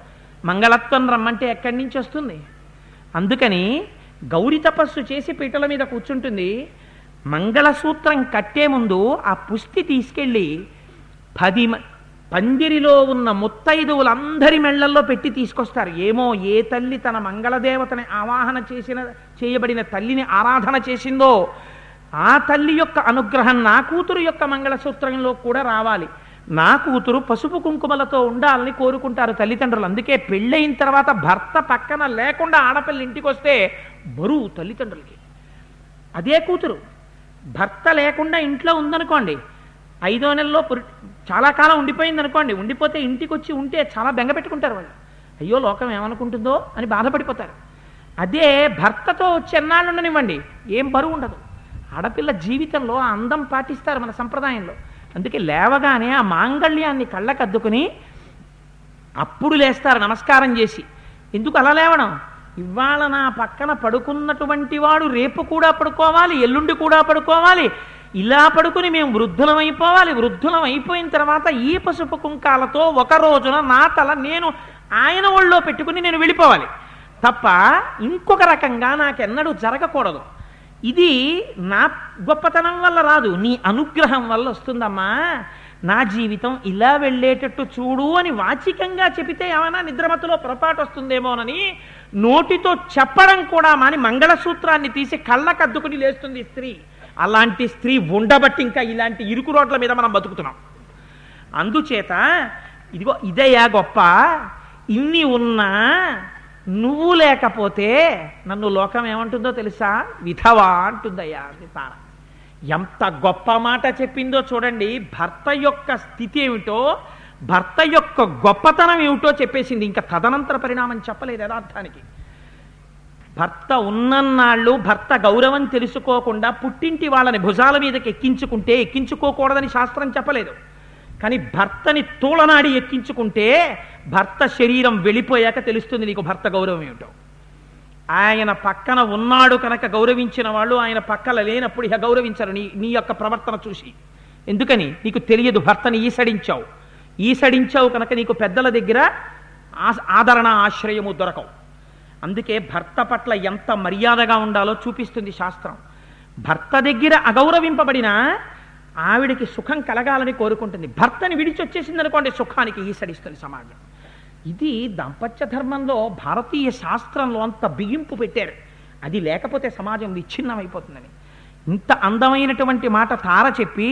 మంగళత్వం రమ్మంటే ఎక్కడి నుంచి వస్తుంది అందుకని గౌరి తపస్సు చేసి పీటల మీద కూర్చుంటుంది మంగళసూత్రం కట్టే ముందు ఆ పుష్టి తీసుకెళ్ళి పది మ- పందిరిలో ఉన్న ముత్తైదువులందరి మెళ్ళల్లో పెట్టి తీసుకొస్తారు ఏమో ఏ తల్లి తన మంగళదేవతని ఆవాహన చేసిన చేయబడిన తల్లిని ఆరాధన చేసిందో ఆ తల్లి యొక్క అనుగ్రహం నా కూతురు యొక్క మంగళసూత్రంలో కూడా రావాలి నా కూతురు పసుపు కుంకుమలతో ఉండాలని కోరుకుంటారు తల్లిదండ్రులు అందుకే పెళ్ళయిన తర్వాత భర్త పక్కన లేకుండా ఆడపిల్ల ఇంటికి వస్తే బరువు తల్లిదండ్రులకి అదే కూతురు భర్త లేకుండా ఇంట్లో ఉందనుకోండి ఐదో నెలలో పురి- చాలా కాలం ఉండిపోయింది అనుకోండి ఉండిపోతే ఇంటికి వచ్చి ఉంటే చాలా బెంగ పెట్టుకుంటారు వాళ్ళు అయ్యో లోకం ఏమనుకుంటుందో అని బాధపడిపోతారు అదే భర్తతో వచ్చి ఎన్నాళ్ళు ఉండనివ్వండి ఏం బరువు ఉండదు ఆడపిల్ల జీవితంలో ఆ అందం పాటిస్తారు మన సంప్రదాయంలో అందుకే లేవగానే ఆ మాంగళ్యాన్ని కళ్ళకద్దుకుని అప్పుడు లేస్తారు నమస్కారం చేసి ఎందుకు అలా లేవడం ఇవాళ నా పక్కన పడుకున్నటువంటి వాడు రేపు కూడా పడుకోవాలి ఎల్లుండి కూడా పడుకోవాలి ఇలా పడుకుని మేము వృద్ధులం అయిపోవాలి వృద్ధులం అయిపోయిన తర్వాత ఈ పసుపు కుంకాలతో ఒక రోజున నా తల నేను ఆయన ఒళ్ళో పెట్టుకుని నేను వెళ్ళిపోవాలి తప్ప ఇంకొక రకంగా నాకెన్నడూ జరగకూడదు ఇది నా గొప్పతనం వల్ల రాదు నీ అనుగ్రహం వల్ల వస్తుందమ్మా నా జీవితం ఇలా వెళ్ళేటట్టు చూడు అని వాచికంగా చెబితే ఏమైనా నిద్రమత్తులో పొరపాటు వస్తుందేమోనని నోటితో చెప్పడం కూడా మాని మంగళసూత్రాన్ని తీసి కళ్ళకద్దుకుని లేస్తుంది స్త్రీ అలాంటి స్త్రీ ఉండబట్టి ఇంకా ఇలాంటి ఇరుకు రోడ్ల మీద మనం బతుకుతున్నాం అందుచేత ఇదిగో ఇదయ్యా గొప్ప ఇన్ని ఉన్నా నువ్వు లేకపోతే నన్ను లోకం ఏమంటుందో తెలుసా విధవా అంటుందయ్యా అంది తార ఎంత గొప్ప మాట చెప్పిందో చూడండి భర్త యొక్క స్థితి ఏమిటో భర్త యొక్క గొప్పతనం ఏమిటో చెప్పేసింది ఇంకా తదనంతర పరిణామం చెప్పలేదు యథార్థానికి భర్త ఉన్నన్నాళ్ళు భర్త గౌరవం తెలుసుకోకుండా పుట్టింటి వాళ్ళని భుజాల మీదకి ఎక్కించుకుంటే ఎక్కించుకోకూడదని శాస్త్రం చెప్పలేదు కానీ భర్తని తూలనాడి ఎక్కించుకుంటే భర్త శరీరం వెళ్ళిపోయాక తెలుస్తుంది నీకు భర్త గౌరవం ఏమిటో ఆయన పక్కన ఉన్నాడు కనుక గౌరవించిన వాళ్ళు ఆయన పక్కన లేనప్పుడు ఇక గౌరవించరు నీ నీ యొక్క ప్రవర్తన చూసి ఎందుకని నీకు తెలియదు భర్తని ఈసడించావు ఈసడించావు కనుక నీకు పెద్దల దగ్గర ఆ- ఆదరణ ఆశ్రయము దొరకవు అందుకే భర్త పట్ల ఎంత మర్యాదగా ఉండాలో చూపిస్తుంది శాస్త్రం భర్త దగ్గర అగౌరవింపబడిన ఆవిడికి సుఖం కలగాలని కోరుకుంటుంది భర్తని విడిచొచ్చేసింది అనుకోండి సుఖానికి ఈసడిస్తుంది సమాజం ఇది దాంపత్య ధర్మంలో భారతీయ శాస్త్రంలో అంత బిగింపు పెట్టారు అది లేకపోతే సమాజం విచ్ఛిన్నమైపోతుందని ఇంత అందమైనటువంటి మాట తార చెప్పి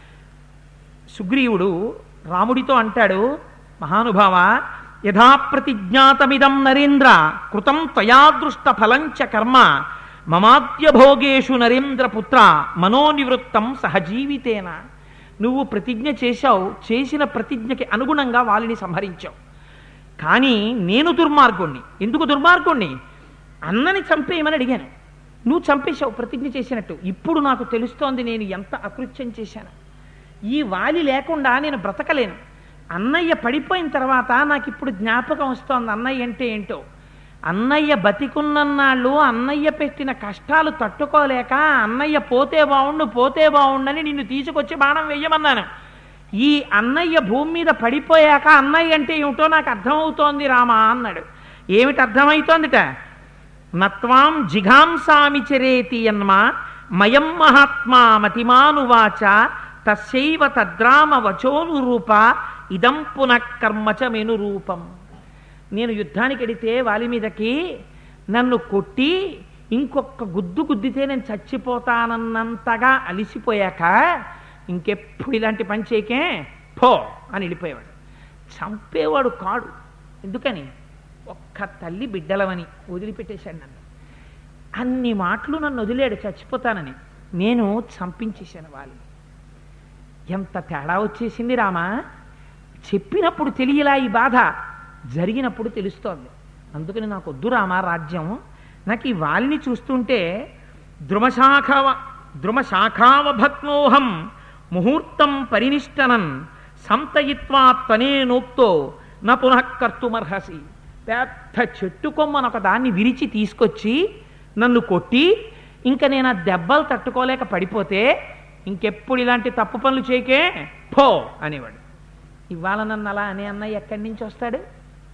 సుగ్రీవుడు రాముడితో అంటాడు మహానుభావ యథా ప్రతిజ్ఞాతమిదం నరేంద్ర కృతం త్వయాదృష్ట ఫలంచ కర్మ మమాద్య భోగేషు నరేంద్ర పుత్ర మనోనివృత్తం సహజీవితేన నువ్వు ప్రతిజ్ఞ చేశావు చేసిన ప్రతిజ్ఞకి అనుగుణంగా వాళ్ళని సంహరించావు కానీ నేను దుర్మార్గుణ్ణి ఎందుకు దుర్మార్గుణ్ణి అన్నని చంపేయమని అడిగాను నువ్వు చంపేశావు ప్రతిజ్ఞ చేసినట్టు ఇప్పుడు నాకు తెలుస్తోంది నేను ఎంత అకృత్యం చేశాను ఈ వాలి లేకుండా నేను బ్రతకలేను అన్నయ్య పడిపోయిన తర్వాత నాకు ఇప్పుడు జ్ఞాపకం వస్తోంది అన్నయ్య అంటే ఏంటో అన్నయ్య బతికున్నన్నాళ్ళు అన్నయ్య పెట్టిన కష్టాలు తట్టుకోలేక అన్నయ్య పోతే బావుండు పోతే బావుండని నిన్ను తీసుకొచ్చి బాణం వెయ్యమన్నాను ఈ అన్నయ్య భూమి మీద పడిపోయాక అన్నయ్య అంటే ఏమిటో నాకు అర్థమవుతోంది రామా అన్నాడు ఏమిటి అర్థమవుతోందిట నత్వాం జిఘాంసామి చరేతి యన్మా మయం మహాత్మా మతిమానువాచ తస్యైవ తద్రామ వచోనురూప ఇదం పునః కర్మచ మెను రూపం నేను యుద్ధానికి వెడితే వాలి మీదకి నన్ను కొట్టి ఇంకొక గుద్దు గుద్దితే నేను చచ్చిపోతానన్నంతగా అలిసిపోయాక ఇంకెప్పుడు ఇలాంటి పని చేయకే పో అని వెళ్ళిపోయేవాడు చంపేవాడు కాడు ఎందుకని ఒక్క తల్లి బిడ్డలవని వదిలిపెట్టేశాడు నన్ను అన్ని మాటలు నన్ను వదిలేడు చచ్చిపోతానని నేను చంపించేశాను వాళ్ళు ఎంత తేడా వచ్చేసింది రామా చెప్పినప్పుడు తెలియలా ఈ బాధ జరిగినప్పుడు తెలుస్తోంది అందుకని నాకు వద్దు రామా రాజ్యం నాకు ఈ వాలిని చూస్తుంటే ద్రుమశాఖవ ద్రుమశాఖావభగ్నోహం ముహూర్తం పరినిష్టనన్ సంతయిత్వా త్వనేనోక్తో నా పునః కర్తుమర్హసి పెద్ద చెట్టు కొమ్మను ఒక దాన్ని విరిచి తీసుకొచ్చి నన్ను కొట్టి ఇంకా నేను ఆ దెబ్బలు తట్టుకోలేక పడిపోతే ఇంకెప్పుడు ఇలాంటి తప్పు పనులు చేయకే పో అనేవాడు ఇవాళ నన్ను అలా అనే అన్నయ్య ఎక్కడి నుంచి వస్తాడు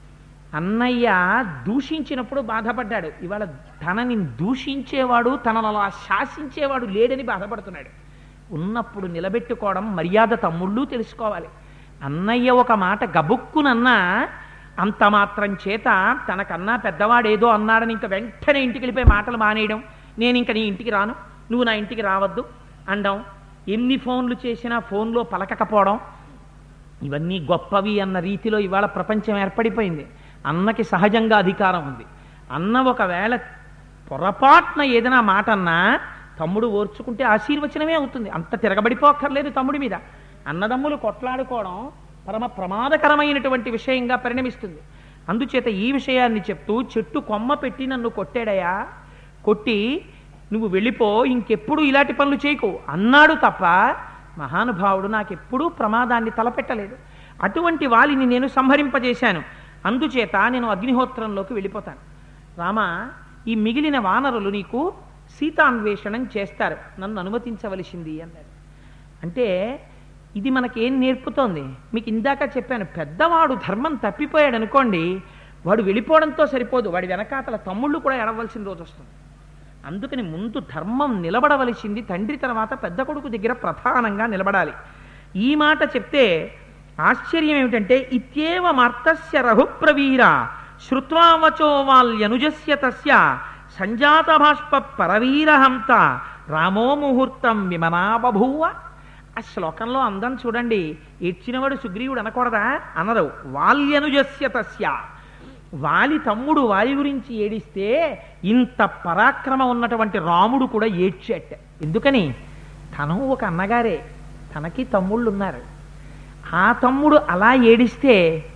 అన్నయ్య దూషించినప్పుడు బాధపడ్డాడు ఇవాళ తనని దూషించేవాడు తనను అలా శాసించేవాడు లేడని బాధపడుతున్నాడు ఉన్నప్పుడు నిలబెట్టుకోవడం మర్యాద తమ్ముళ్ళు తెలుసుకోవాలి అన్నయ్య ఒక మాట గబుక్కునన్నా అంత మాత్రం చేత తనకన్నా పెద్దవాడేదో అన్నాడని ఇంకా వెంటనే ఇంటికి వెళ్ళిపోయి మాటలు మానేయడం నేను ఇంక నీ ఇంటికి రాను నువ్వు నా ఇంటికి రావద్దు అండం ఎన్ని ఫోన్లు చేసినా ఫోన్లో పలకకపోవడం ఇవన్నీ గొప్పవి అన్న రీతిలో ఇవాళ ప్రపంచం ఏర్పడిపోయింది అన్నకి సహజంగా అధికారం ఉంది అన్న ఒకవేళ పొరపాటున ఏదైనా మాట అన్నా తమ్ముడు ఓర్చుకుంటే ఆశీర్వచనమే అవుతుంది అంత తిరగబడిపోక్కర్లేదు తమ్ముడి మీద అన్నదమ్ములు కొట్లాడుకోవడం పరమ ప్రమాదకరమైనటువంటి విషయంగా పరిణమిస్తుంది అందుచేత ఈ విషయాన్ని చెప్తూ చెట్టు కొమ్మ పెట్టి నన్ను కొట్టాడయా కొట్టి నువ్వు వెళ్ళిపో ఇంకెప్పుడు ఇలాంటి పనులు చేయకు అన్నాడు తప్ప మహానుభావుడు నాకెప్పుడూ ప్రమాదాన్ని తలపెట్టలేదు అటువంటి వాలిని నేను సంహరింపజేశాను అందుచేత నేను అగ్నిహోత్రంలోకి వెళ్ళిపోతాను రామ ఈ మిగిలిన వానరులు నీకు సీతాన్వేషణం చేస్తారు నన్ను అనుమతించవలసింది అన్నాడు అంటే ఇది మనకేం నేర్పుతోంది మీకు ఇందాక చెప్పాను పెద్దవాడు ధర్మం తప్పిపోయాడు అనుకోండి వాడు వెళ్ళిపోవడంతో సరిపోదు వాడి వెనకాతల తమ్ముళ్ళు కూడా ఎడవలసిన రోజు వస్తుంది అందుకని ముందు ధర్మం నిలబడవలసింది తండ్రి తర్వాత పెద్ద కొడుకు దగ్గర ప్రధానంగా నిలబడాలి ఈ మాట చెప్తే ఆశ్చర్యం ఏమిటంటే ఇత్యేవ మర్తస్య రఘుప్రవీర శ్రుత్వావచో వాల్యనుజస్య తస్య సంజాత బాష్ప పరవీరహంత రామో ముహూర్తం విమనా బభూవ ఆ శ్లోకంలో అందం చూడండి ఏడ్చినవాడు సుగ్రీవుడు అనకూడదా అనరు వాల్యనుజస్య తస్య వాలి తమ్ముడు వాలి గురించి ఏడిస్తే ఇంత పరాక్రమం ఉన్నటువంటి రాముడు కూడా ఏడ్చేట ఎందుకని తను ఒక అన్నగారే తనకి తమ్ముళ్ళు ఉన్నారు ఆ తమ్ముడు అలా ఏడిస్తే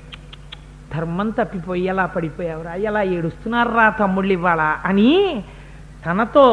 ధర్మం తప్పిపోయి ఎలా పడిపోయావురా ఎలా ఏడుస్తున్నారా తమ్ముళ్ళు ఇవ్వాలా అని తనతో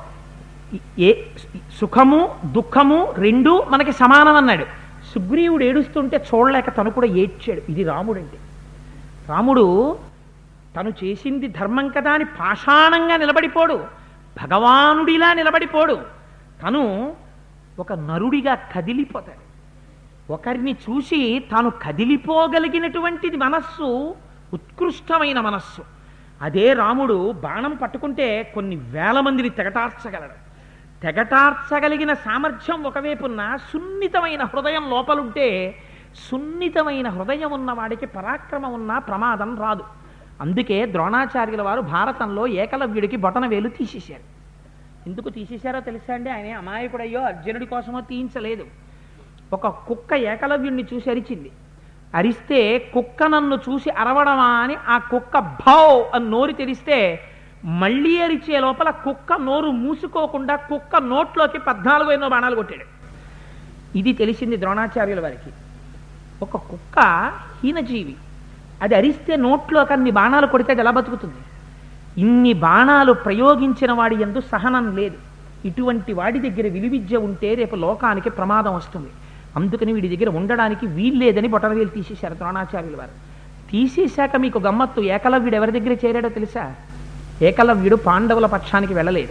ఏ సుఖము దుఃఖము రెండు మనకి సమానం అన్నాడు సుగ్రీవుడు ఏడుస్తుంటే చూడలేక తను కూడా ఏడ్చాడు ఇది రాముడంటే రాముడు తను చేసింది ధర్మం కదా అని పాషాణంగా నిలబడిపోడు భగవానుడిలా నిలబడిపోడు తను ఒక నరుడిగా కదిలిపోతాడు ఒకరిని చూసి తాను కదిలిపోగలిగినటువంటిది మనస్సు ఉత్కృష్టమైన మనస్సు అదే రాముడు బాణం పట్టుకుంటే కొన్ని వేల మందిని తెగటార్చగలడు తెగటార్చగలిగిన సామర్థ్యం ఒకవైపున్న సున్నితమైన హృదయం లోపలుంటే సున్నితమైన హృదయం ఉన్న వాడికి పరాక్రమం ఉన్న ప్రమాదం రాదు అందుకే ద్రోణాచార్యుల వారు భారతంలో ఏకలవ్యుడికి బొటన వేలు తీసేశారు ఎందుకు తీసేశారో తెలుసా అండి ఆయన అమాయకుడయ్యో అర్జునుడి కోసమో తీయించలేదు ఒక కుక్క ఏకలవ్యుణ్ణి చూసి అరిచింది అరిస్తే కుక్క నన్ను చూసి అరవడమా అని ఆ కుక్క భౌ అని నోరు తెరిస్తే మళ్ళీ అరిచే లోపల కుక్క నోరు మూసుకోకుండా కుక్క నోట్లోకి పద్నాలుగు ఎన్నో బాణాలు కొట్టాడు ఇది తెలిసింది ద్రోణాచార్యుల వారికి ఒక కుక్క హీనజీవి అది అరిస్తే నోట్లోకి అన్ని బాణాలు కొడితే అది ఎలా బతుకుతుంది ఇన్ని బాణాలు ప్రయోగించిన వాడి ఎందు సహనం లేదు ఇటువంటి వాడి దగ్గర విలువిద్య ఉంటే రేపు లోకానికి ప్రమాదం వస్తుంది అందుకని వీడి దగ్గర ఉండడానికి వీల్లేదని బొటనవేలు తీసేశారు ద్రోణాచార్యుల వారు తీసేశాక మీకు గమ్మత్తు ఏకలవ్యుడు ఎవరి దగ్గర చేరాడో తెలుసా ఏకలవ్యుడు పాండవుల పక్షానికి వెళ్ళలేదు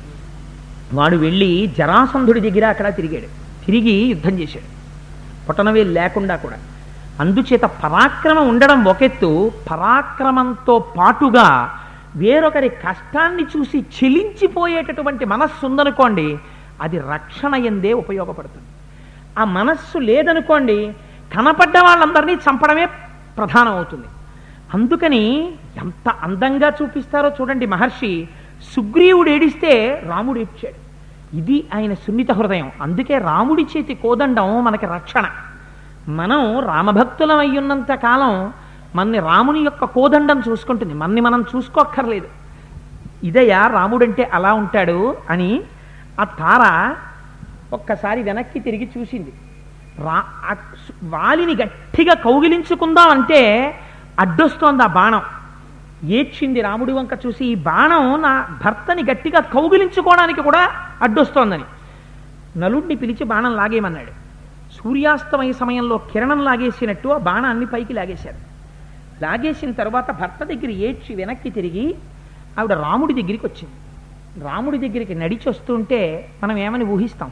వాడు వెళ్ళి జరాసంధుడి దగ్గర అక్కడ తిరిగాడు తిరిగి యుద్ధం చేశాడు పొటనవేలు లేకుండా కూడా అందుచేత పరాక్రమం ఉండడం ఒకెత్తు పరాక్రమంతో పాటుగా వేరొకరి కష్టాన్ని చూసి చెలించిపోయేటటువంటి మనస్సు ఉందనుకోండి అది రక్షణ ఎందే ఉపయోగపడుతుంది ఆ మనస్సు లేదనుకోండి కనపడ్డ వాళ్ళందరినీ చంపడమే ప్రధానం అవుతుంది అందుకని ఎంత అందంగా చూపిస్తారో చూడండి మహర్షి సుగ్రీవుడు ఏడిస్తే రాముడు ఏడ్చాడు ఇది ఆయన సున్నిత హృదయం అందుకే రాముడి చేతి కోదండం మనకి రక్షణ మనం రామభక్తులం అయ్యున్నంత కాలం మన్ని రాముని యొక్క కోదండం చూసుకుంటుంది మన్ని మనం చూసుకోక్కర్లేదు ఇదయ్యా రాముడంటే అలా ఉంటాడు అని ఆ తార ఒక్కసారి వెనక్కి తిరిగి చూసింది రా ఆ సు- వాలిని గట్టిగా కౌగిలించుకుందాం అంటే అడ్డొస్తోంది ఆ బాణం ఏడ్చింది రాముడి వంక చూసి ఈ బాణం నా భర్తని గట్టిగా కౌగిలించుకోవడానికి కూడా అడ్డొస్తోందని నలుడిని పిలిచి బాణం లాగేయమన్నాడు సూర్యాస్తమయ సమయంలో కిరణం లాగేసినట్టు ఆ బాణాన్ని పైకి లాగేశారు లాగేసిన తర్వాత భర్త దగ్గర ఏడ్చి వెనక్కి తిరిగి ఆవిడ రాముడి దగ్గరికి వచ్చింది రాముడి దగ్గరికి నడిచి వస్తుంటే మనం ఏమని ఊహిస్తాం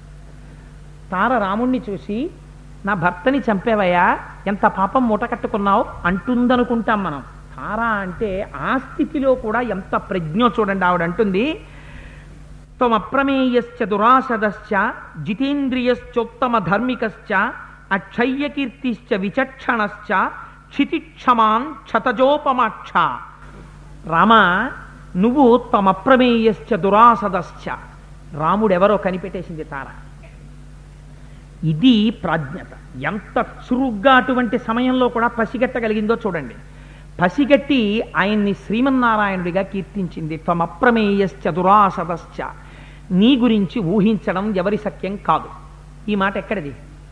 తార రాముణ్ణి చూసి నా భర్తని చంపేవయ్యా ఎంత పాపం మూట కట్టుకున్నావు అంటుందనుకుంటాం మనం తార అంటే ఆ స్థితిలో కూడా ఎంత ప్రజ్ఞ చూడండి ఆవిడ అంటుంది త్వమప్రమేయశ్చ దురాసదశ్చ జితేంద్రియశ్చోత్తమ ధర్మికశ్చ అక్షయ్యకీర్తిశ్చ విచక్షణశ్చ క్షితిక్షమాన్ క్షతజోపమాక్ష రామ నువ్వు తమప్రమేయశ్చ దురాసదశ్చ రాముడెవరో కనిపెట్టేసింది తార ఇది ప్రాజ్ఞత ఎంత చురుగ్గా అటువంటి సమయంలో కూడా పసిగట్టగలిగిందో చూడండి పసిగట్టి ఆయన్ని శ్రీమన్నారాయణుడిగా కీర్తించింది త్వమప్రమేయశ్చ దురాసదశ్చ నీ గురించి ఊహించడం ఎవరి సత్యం కాదు ఈ మాట ఎక్కడిది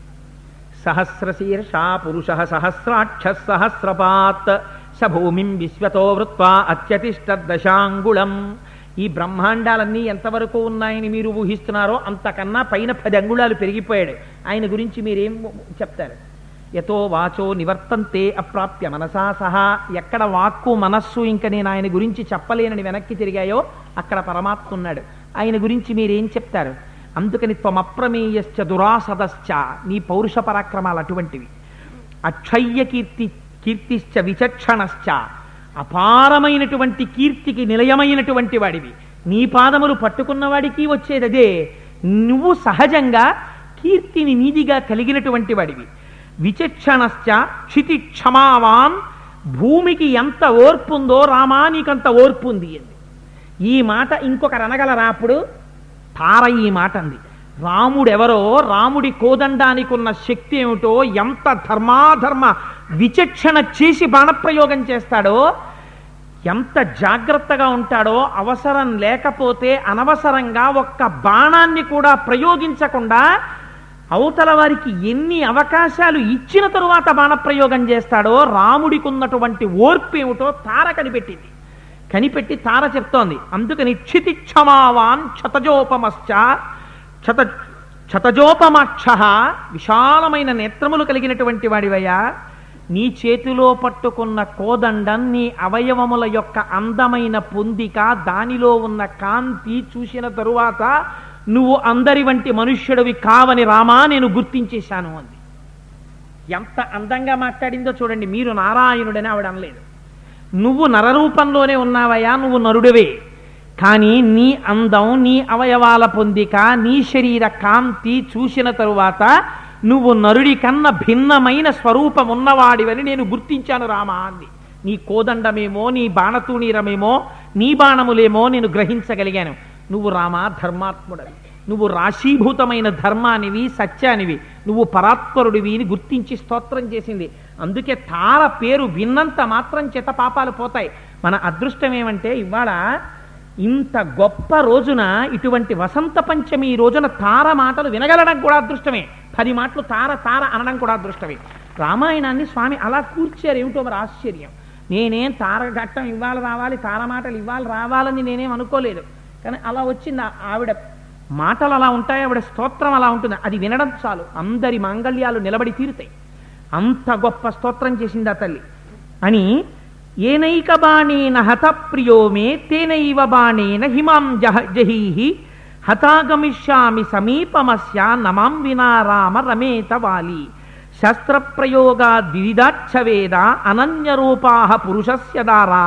సహస్రశీర్ష పురుష సహస్రాక్ష సహస్రపాత్ స భూమిం విశ్వతో వృత్వా అత్యతిష్ట దశాంగుళం ఈ బ్రహ్మాండాలన్నీ ఎంతవరకు ఉన్నాయని మీరు ఊహిస్తున్నారో అంతకన్నా పైన పది అంగుళాలు పెరిగిపోయాడు ఆయన గురించి మీరేం చెప్తారు యతో వాచో నివర్తంతే అప్రాప్య మనసా సహా ఎక్కడ వాక్కు మనస్సు ఇంక నేను ఆయన గురించి చెప్పలేనని వెనక్కి తిరిగాయో అక్కడ పరమాత్మ ఉన్నాడు ఆయన గురించి మీరేం చెప్తారు అందుకని త్వమప్రమేయశ్చ దురాసదశ్చ నీ పౌరుష పరాక్రమాలు అటువంటివి అక్షయ్య కీర్తి కీర్తిశ్చ విచక్షణశ్చ అపారమైనటువంటి కీర్తికి నిలయమైనటువంటి వాడివి నీ పాదములు పట్టుకున్నవాడికి వచ్చేది అదే నువ్వు సహజంగా కీర్తిని నీదిగా కలిగినటువంటి వాడివి విచక్షణశ్చ క్షితి క్షమావాన్ భూమికి ఎంత ఓర్పుందో రామా నీకంత ఓర్పు ఉంది అంది ఈ మాట ఇంకొకరు అనగలరా అప్పుడు తార ఈ మాట అంది రాముడెవరో రాముడి కోదండానికి ఉన్న శక్తి ఏమిటో ఎంత ధర్మాధర్మ విచక్షణ చేసి బాణప్రయోగం చేస్తాడో ఎంత జాగ్రత్తగా ఉంటాడో అవసరం లేకపోతే అనవసరంగా ఒక్క బాణాన్ని కూడా ప్రయోగించకుండా అవతల వారికి ఎన్ని అవకాశాలు ఇచ్చిన తరువాత బాణప్రయోగం చేస్తాడో రాముడికి ఉన్నటువంటి ఓర్పు ఏమిటో తార కనిపెట్టింది కనిపెట్టి తార చెప్తోంది అందుకని క్షితిక్షమావాన్ క్షతజోపమశ్చ క్షత క్షతజోపమాక్ష విశాలమైన నేత్రములు కలిగినటువంటి వాడివయ్యా నీ చేతిలో పట్టుకున్న కోదండం నీ అవయవముల యొక్క అందమైన పొందిక దానిలో ఉన్న కాంతి చూసిన తరువాత నువ్వు అందరి వంటి మనుష్యుడివి కావని రామా నేను గుర్తించేశాను అంది ఎంత అందంగా మాట్లాడిందో చూడండి మీరు నారాయణుడని ఆవిడ అనలేదు నువ్వు నరరూపంలోనే ఉన్నావయ్యా నువ్వు నరుడివే కానీ నీ అందం నీ అవయవాల పొందిక నీ శరీర కాంతి చూసిన తరువాత నువ్వు నరుడి కన్నా భిన్నమైన స్వరూపం ఉన్నవాడివని నేను గుర్తించాను రామా అంది నీ కోదండమేమో నీ బాణతూణీరమేమో నీ బాణములేమో నేను గ్రహించగలిగాను నువ్వు రామా ధర్మాత్ముడవి నువ్వు రాశీభూతమైన ధర్మానివి సత్యానివి నువ్వు పరాత్పరుడివి అని గుర్తించి స్తోత్రం చేసింది అందుకే తార పేరు విన్నంత మాత్రం చేత పాపాలు పోతాయి మన అదృష్టం ఏమంటే ఇవాళ ఇంత గొప్ప రోజున ఇటువంటి వసంత పంచమి ఈ రోజున తార మాటలు వినగలడం కూడా అదృష్టమే పది మాటలు తార తార అనడం కూడా అదృష్టమే రామాయణాన్ని స్వామి అలా కూర్చారు ఏమిటో మరి ఆశ్చర్యం నేనేం తార ఘట్టం ఇవ్వాలి రావాలి తార మాటలు ఇవ్వాలి రావాలని నేనేం అనుకోలేదు కానీ అలా వచ్చింది ఆ- ఆవిడ మాటలు అలా ఉంటాయి ఆవిడ స్తోత్రం అలా ఉంటుంది అది వినడం చాలు అందరి మాంగళ్యాలు నిలబడి తీరుతాయి అంత గొప్ప స్తోత్రం చేసింది ఆ తల్లి అని ఏనైక బాణేన హత ప్రియో మే తేనైవ బాణేన హిమాం జహ జహీహి హతాగమిష్యామి సమీపమస్య నమాం వినా రామ రమేత వాలి శస్త్రప్రయోగా ద్విధాచ్ఛవేద అనన్యరూపా పురుషస్య దారా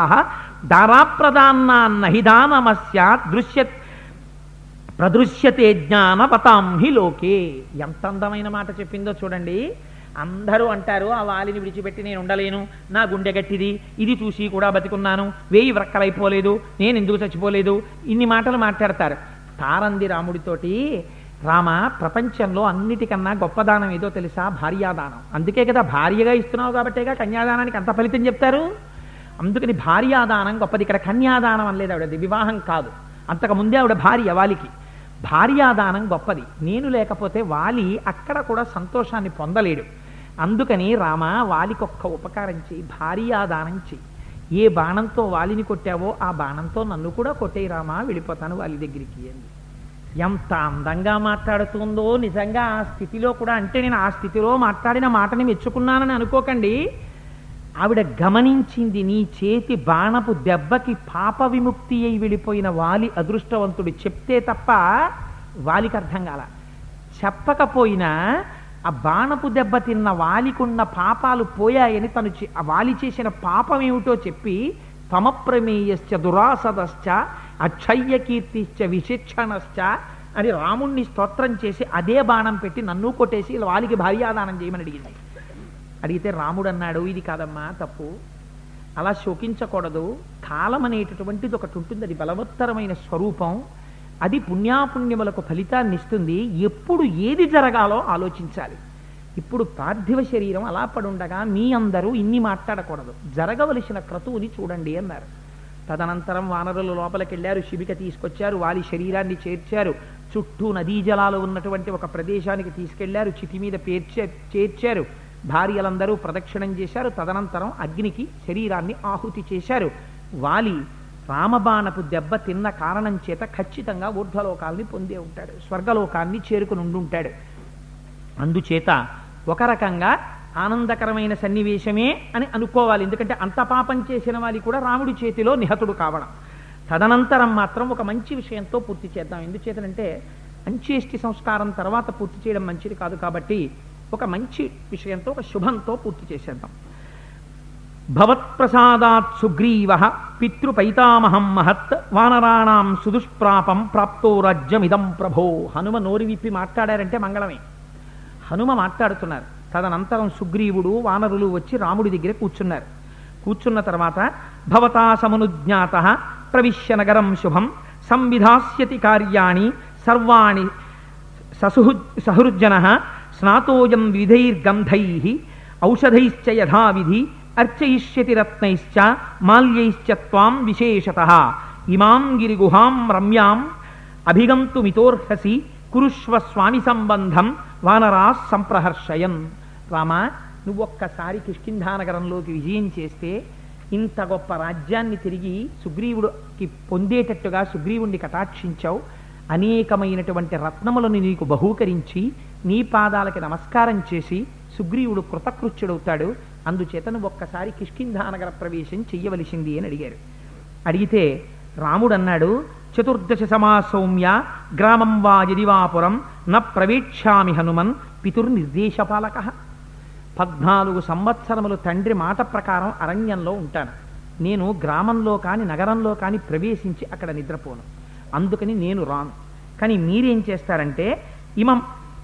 దారాప్రదాన్నాన్నహిదానమస్య దృశ్య ప్రదృశ్యతే జ్ఞానవతాం హి లోకే ఎంత అందమైన మాట చెప్పిందో చూడండి అందరూ అంటారు ఆ వాలిని విడిచిపెట్టి నేను ఉండలేను నా గుండె గట్టిది ఇది చూసి కూడా బతికున్నాను వేయి వ్రక్కలైపోలేదు నేను ఎందుకు చచ్చిపోలేదు ఇన్ని మాటలు మాట్లాడతారు తారంది రాముడితోటి రామ ప్రపంచంలో అన్నిటికన్నా గొప్పదానం ఏదో తెలుసా భార్యాదానం అందుకే కదా భార్యగా ఇస్తున్నావు కాబట్టేగా కన్యాదానానికి అంత ఫలితం చెప్తారు అందుకని భార్యాదానం గొప్పది ఇక్కడ కన్యాదానం అనలేదు ఆవిడది వివాహం కాదు అంతకు ముందే ఆవిడ భార్య వాలికి భార్యాదానం గొప్పది నేను లేకపోతే వాలి అక్కడ కూడా సంతోషాన్ని పొందలేడు అందుకని రామ వాలికొక్క ఉపకారం చేయి భార్యాదానం చెయ్యి ఏ బాణంతో వాలిని కొట్టావో ఆ బాణంతో నన్ను కూడా కొట్టేయి రామా వెళ్ళిపోతాను వాలి దగ్గరికి అంది ఎంత అందంగా మాట్లాడుతుందో నిజంగా ఆ స్థితిలో కూడా అంటే నేను ఆ స్థితిలో మాట్లాడిన మాటని మెచ్చుకున్నానని అనుకోకండి ఆవిడ గమనించింది నీ చేతి బాణపు దెబ్బకి పాప విముక్తి అయి వెళ్ళిపోయిన వాలి అదృష్టవంతుడు చెప్తే తప్ప వాలికి అర్థం కాల చెప్పకపోయినా ఆ బాణపు దెబ్బ తిన్న వాలికున్న పాపాలు పోయాయని తను చే- ఆ వాలి చేసిన పాపం ఏమిటో చెప్పి తమప్రమేయశ్చ దురాసదశ్చ అక్షయ్య కీర్తిశ్చ విశిక్షణశ్చ అని రాముణ్ణి స్తోత్రం చేసి అదే బాణం పెట్టి నన్ను కొట్టేసి ఇలా వాలికి భార్యాదానం చేయమని అడిగింది అడిగితే రాముడు అన్నాడు ఇది కాదమ్మా తప్పు అలా శోకించకూడదు కాలం అనేటటువంటిది ఒకటి ఉంటుంది అది బలవత్తరమైన స్వరూపం అది పుణ్యాపుణ్యములకు ఫలితాన్ని ఇస్తుంది ఎప్పుడు ఏది జరగాలో ఆలోచించాలి ఇప్పుడు పార్థివ శరీరం అలా పడుండగా మీ అందరూ ఇన్ని మాట్లాడకూడదు జరగవలసిన క్రతువుని చూడండి అన్నారు తదనంతరం వానరులు లోపలికి వెళ్ళారు శిబిక తీసుకొచ్చారు వాలి శరీరాన్ని చేర్చారు చుట్టూ నదీ జలాలు ఉన్నటువంటి ఒక ప్రదేశానికి తీసుకెళ్లారు చితి మీద పేర్చే చేర్చారు భార్యలందరూ ప్రదక్షిణం చేశారు తదనంతరం అగ్నికి శరీరాన్ని ఆహుతి చేశారు వాలి రామబాణపు దెబ్బ తిన్న కారణం చేత ఖచ్చితంగా ఊర్ధ్వలోకాల్ని పొందే ఉంటాడు స్వర్గలోకాన్ని చేరుకుని ఉండుంటాడు అందుచేత ఒక రకంగా ఆనందకరమైన సన్నివేశమే అని అనుకోవాలి ఎందుకంటే అంత పాపం చేసిన వాలి కూడా రాముడి చేతిలో నిహతుడు కావడం తదనంతరం మాత్రం ఒక మంచి విషయంతో పూర్తి చేద్దాం ఎందుచేతనంటే అంచేష్టి సంస్కారం తర్వాత పూర్తి చేయడం మంచిది కాదు కాబట్టి ఒక మంచి విషయంతో ఒక శుభంతో పూర్తి చేసేద్దాం భవత్ప్రసాదాత్ సుగ్రీవ పితృపైతామహం మహత్ వానరాణాం సుదుష్ప్రాపం ప్రాప్తో రాజ్యమిదం ప్రభో హనుమ నోరి విప్పి మాట్లాడారంటే మంగళమే హనుమ మాట్లాడుతున్నారు తదనంతరం సుగ్రీవుడు వానరులు వచ్చి రాముడి దగ్గర కూర్చున్నారు కూర్చున్న తర్వాత భవతా సమనుజ్ఞాత ప్రవిశ్య నగరం శుభం సంవిధాస్యతి కార్యాణి సర్వాణి ససుహు సహృజ్జన స్నాతోయం విధైర్గంధై ఔషధైశ్చ యథావిధి అర్చయిష్యతి రత్నైశ్చ మాల్యైశ్చ త్వాం విశేషత ఇమాం గిరిగుహాం రమ్యాం అభిగంతుమితోర్హసి కురుష్వ స్వామి సంబంధం వానరా సంప్రహర్షయన్ రామ నువ్వు ఒక్కసారి కిష్కింధానగరంలోకి విజయం చేస్తే ఇంత గొప్ప రాజ్యాన్ని తిరిగి సుగ్రీవుడికి పొందేటట్టుగా సుగ్రీవుణ్ణి కటాక్షించావు అనేకమైనటువంటి రత్నములను నీకు బహూకరించి నీ పాదాలకి నమస్కారం చేసి సుగ్రీవుడు కృతకృత్యుడవుతాడు అందుచేత నువ్వు ఒక్కసారి కిష్కింధానగర ప్రవేశం చెయ్యవలసింది అని అడిగారు అడిగితే రాముడు అన్నాడు చతుర్దశ సమాసౌమ్య గ్రామం వా యదివాపురం న ప్రవేక్ష్యామి హనుమన్ పితుర్నిర్దేశపాలక పద్నాలుగు సంవత్సరములు తండ్రి మాట ప్రకారం అరణ్యంలో ఉంటాను నేను గ్రామంలో కాని నగరంలో కాని ప్రవేశించి అక్కడ నిద్రపోను అందుకని నేను రాను కానీ మీరేం చేస్తారంటే ఇమం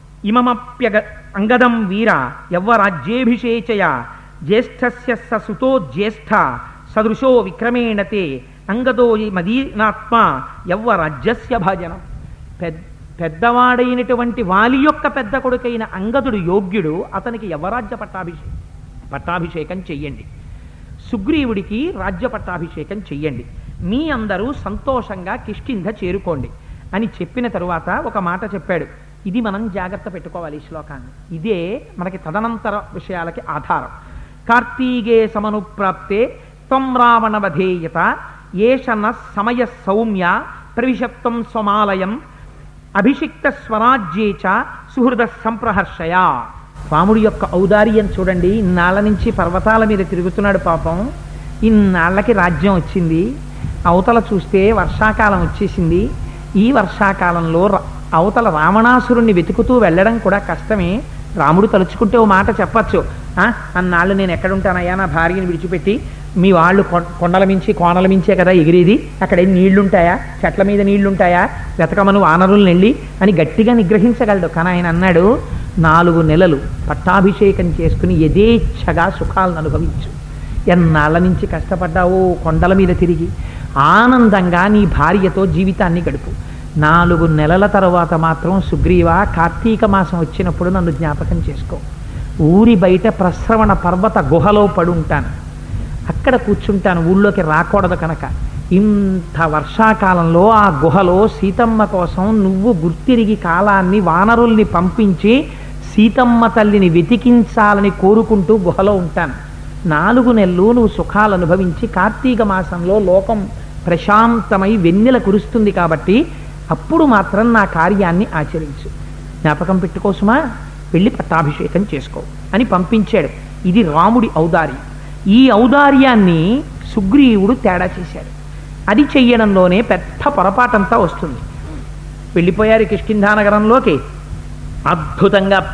ఇమమప్యగ అంగదం వీర యవ్వరాజ్యేభిషేచయ జ్యేష్ఠస్య స సుతో జ్యేష్ఠ సదృశో విక్రమేణతే అంగదో మదీనాత్మ యవ్వరాజ్యస్య భజనం పెద్ద పెద్దవాడైనటువంటి వాలి యొక్క పెద్ద కొడుకైన అంగదుడు యోగ్యుడు అతనికి యవరాజ్య పట్టాభిషేకం పట్టాభిషేకం చెయ్యండి సుగ్రీవుడికి రాజ్య పట్టాభిషేకం చెయ్యండి మీ అందరూ సంతోషంగా కిష్కింధ చేరుకోండి అని చెప్పిన తరువాత ఒక మాట చెప్పాడు ఇది మనం జాగ్రత్త పెట్టుకోవాలి ఈ శ్లోకాన్ని ఇదే మనకి తదనంతర విషయాలకి ఆధారం కార్తీగే సమనుప్రాప్తే త్వం రావణ వధేయత ఏషన సమయ సౌమ్య ప్రవిశత్వం స్వమాలయం అభిషిక్త స్వరాజ్యే చ సుహృద సంప్రహర్షయ రాముడి యొక్క ఔదార్యం చూడండి ఇన్నాళ్ళ నుంచి పర్వతాల మీద తిరుగుతున్నాడు పాపం ఇన్నాళ్ళకి రాజ్యం వచ్చింది అవతల చూస్తే వర్షాకాలం వచ్చేసింది ఈ వర్షాకాలంలో ర- అవతల రావణాసురుణ్ణి వెతుకుతూ వెళ్ళడం కూడా కష్టమే రాముడు తలుచుకుంటే ఓ మాట చెప్పచ్చు "ఆ, అన్నాళ్ళు నేను ఎక్కడుంటానయ్యా నా భార్యని విడిచిపెట్టి మీ వాళ్ళు కొ- కొండల మించి కోనల మించే కదా ఎగిరేది అక్కడ ఏం నీళ్లుంటాయా చెట్ల మీద నీళ్లుంటాయా వెతకమను వానరులను వెళ్ళి అని గట్టిగా నిగ్రహించగలడు కానీ ఆయన అన్నాడు నాలుగు నెలలు పట్టాభిషేకం చేసుకుని యథేచ్ఛగా సుఖాలను అనుభవించు ఎన్నాళ్ళ నుంచి కష్టపడ్డావో కొండల మీద తిరిగి ఆనందంగా నీ భార్యతో జీవితాన్ని గడుపు నాలుగు నెలల తర్వాత మాత్రం సుగ్రీవ కార్తీక మాసం వచ్చినప్పుడు నన్ను జ్ఞాపకం చేసుకో ఊరి బయట ప్రశ్రవణ పర్వత గుహలో పడుంటాను అక్కడ కూర్చుంటాను ఊళ్ళోకి రాకూడదు కనుక ఇంత వర్షాకాలంలో ఆ గుహలో సీతమ్మ కోసం నువ్వు గుర్తిరిగి కాలాన్ని వానరుల్ని పంపించి సీతమ్మ తల్లిని వెతికించాలని కోరుకుంటూ గుహలో ఉంటాను నాలుగు నెలలు నువ్వు సుఖాలు అనుభవించి కార్తీక మాసంలో లోకం ప్రశాంతమై వెన్నెల కురుస్తుంది కాబట్టి అప్పుడు మాత్రం నా కార్యాన్ని ఆచరించు జ్ఞాపకం పెట్టుకోసుమా వెళ్ళి పట్టాభిషేకం చేసుకో అని పంపించాడు ఇది రాముడి ఔదార్యం ఈ ఔదార్యాన్ని సుగ్రీవుడు తేడా చేశాడు అది చెయ్యడంలోనే పెద్ద పొరపాటంతా వస్తుంది వెళ్ళిపోయారు కిష్కింధానగరంలోకి అద్భుతంగా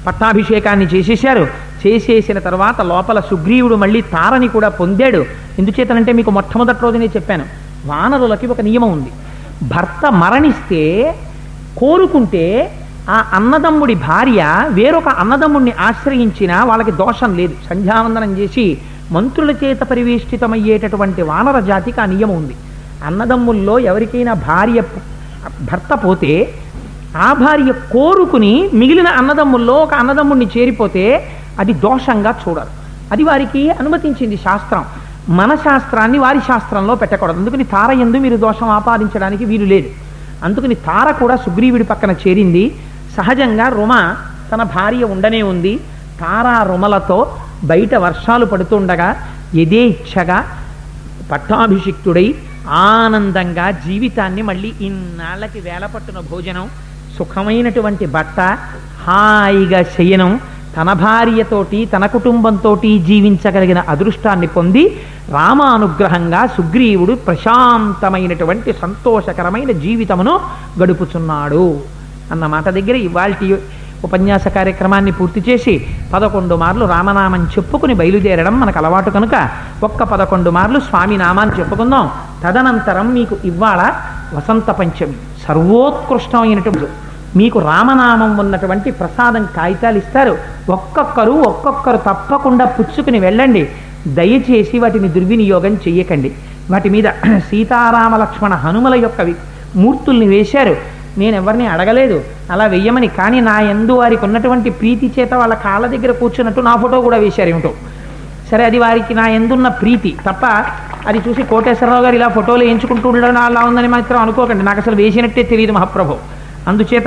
పట్టాభిషేకాన్ని చేసేశారు చేసేసిన తర్వాత లోపల సుగ్రీవుడు మళ్ళీ తారని కూడా పొందాడు ఎందుచేతనంటే మీకు మొట్టమొదటి రోజునే చెప్పాను వానరులకి ఒక నియమం ఉంది భర్త మరణిస్తే కోరుకుంటే ఆ అన్నదమ్ముడి భార్య వేరొక అన్నదమ్ముడిని ఆశ్రయించిన వాళ్ళకి దోషం లేదు సంధ్యావందనం చేసి మంత్రుల చేత పరివేష్టితమయ్యేటటువంటి వానర జాతికి ఆ నియమం ఉంది అన్నదమ్ముల్లో ఎవరికైనా భార్య భర్త పోతే ఆ భార్య కోరుకుని మిగిలిన అన్నదమ్ముల్లో ఒక అన్నదమ్ముడిని చేరిపోతే అది దోషంగా చూడరు అది వారికి అనుమతించింది శాస్త్రం మన శాస్త్రాన్ని వారి శాస్త్రంలో పెట్టకూడదు అందుకని తార ఎందు మీరు దోషం ఆపాదించడానికి వీలు లేదు అందుకని తార కూడా సుగ్రీవుడి పక్కన చేరింది సహజంగా రుమ తన భార్య ఉండనే ఉంది తారా రుమలతో బయట వర్షాలు పడుతుండగా యథేచ్ఛగా పట్టాభిషిక్తుడై ఆనందంగా జీవితాన్ని మళ్ళీ ఇన్నాళ్ళకి వేలపట్టున భోజనం సుఖమైనటువంటి బట్ట హాయిగా శయనం తన భార్యతోటి తన కుటుంబంతో జీవించగలిగిన అదృష్టాన్ని పొంది రామానుగ్రహంగా సుగ్రీవుడు ప్రశాంతమైనటువంటి సంతోషకరమైన జీవితమును గడుపుచున్నాడు అన్న మాట దగ్గర ఇవాల్టి ఉపన్యాస కార్యక్రమాన్ని పూర్తి చేసి పదకొండు మార్లు రామనామం చెప్పుకుని బయలుదేరడం మనకు అలవాటు కనుక ఒక్క పదకొండు మార్లు స్వామి నామాన్ని చెప్పుకుందాం తదనంతరం మీకు ఇవాళ వసంత పంచమి సర్వోత్కృష్టమైనటువంటి మీకు రామనామం ఉన్నటువంటి ప్రసాదం కాగితాలు ఇస్తారు ఒక్కొక్కరు ఒక్కొక్కరు తప్పకుండా పుచ్చుకుని వెళ్ళండి దయచేసి వాటిని దుర్వినియోగం చెయ్యకండి వాటి మీద సీతారామ లక్ష్మణ హనుమల యొక్క వి- మూర్తుల్ని వేశారు నేను ఎవరిని అడగలేదు అలా వెయ్యమని కానీ నా ఎందు వారికి ఉన్నటువంటి ప్రీతి చేత వాళ్ళ కాళ్ళ దగ్గర కూర్చున్నట్టు నా ఫోటో కూడా వేశారు ఏమిటో సరే అది వారికి నా ఎందున్న ప్రీతి తప్ప అది చూసి కోటేశ్వరరావు గారు ఇలా ఫోటోలు వేయించుకుంటూ ఉండడం అలా ఉందని మాత్రం అనుకోకండి నాకు అసలు వేసినట్టే తెలియదు మహాప్రభు అందుచేత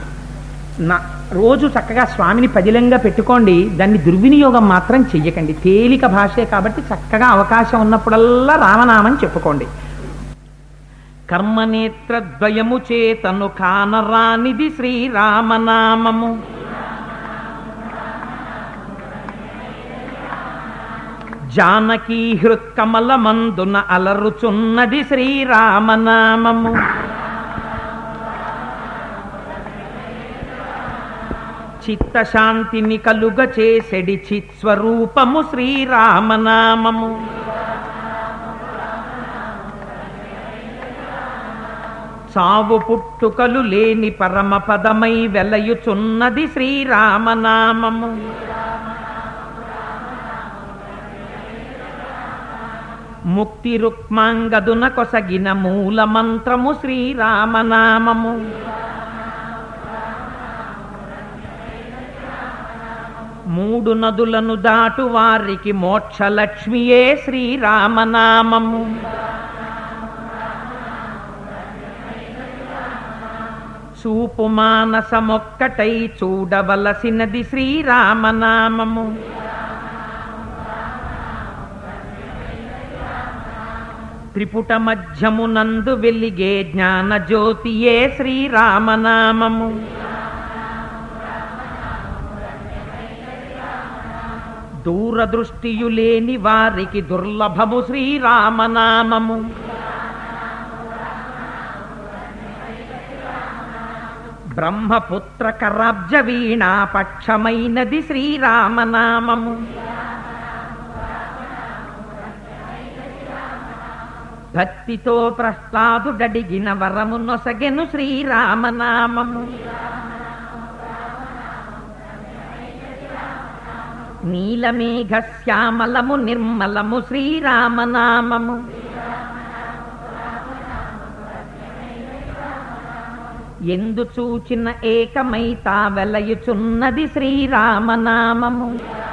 నా రోజు చక్కగా స్వామిని పదిలంగా పెట్టుకోండి దాన్ని దుర్వినియోగం మాత్రం చెయ్యకండి తేలిక భాషే కాబట్టి చక్కగా అవకాశం ఉన్నప్పుడల్లా రామనామం చెప్పుకోండి కర్మనేత్రద్వయము చేతను కానరానిది శ్రీరామనామము జానకీ హృత్కమలమందున అలరుచున్నది శ్రీరామనామము చిత్తశాంతిని కలుగ చేసెడి చిత్స్వరూపము శ్రీరామనామము చావు పుట్టుకలు లేని పరమ పదమై వెలయుచున్నది శ్రీరామనామము ముక్తి రుక్మాంగదున కొసగిన మూల మంత్రము శ్రీరామనామము మూడు నదులను దాటు వారికి మోక్షలక్ష్మియే శ్రీరామనామము చూపు మానసమొక్కటై చూడవలసినది శ్రీరామనామము త్రిపుట మధ్యమునందు వెలిగే జ్ఞాన జ్యోతియే శ్రీరామనామము దూరదృష్టియు లేని వారికి దుర్లభము శ్రీరామనామము బ్రహ్మపుత్ర కరాబ్జ వీణా పక్షమైనది శ్రీరామనామము భక్తితో ప్రహ్లాదుడడిగిన వరము నొసగెను శ్రీరామనామము నీలమేఘ శ్యామలము నిర్మలము శ్రీరామనామము ఎందు చూచిన ఏకమైతా వెలయుచున్నది శ్రీరామనామము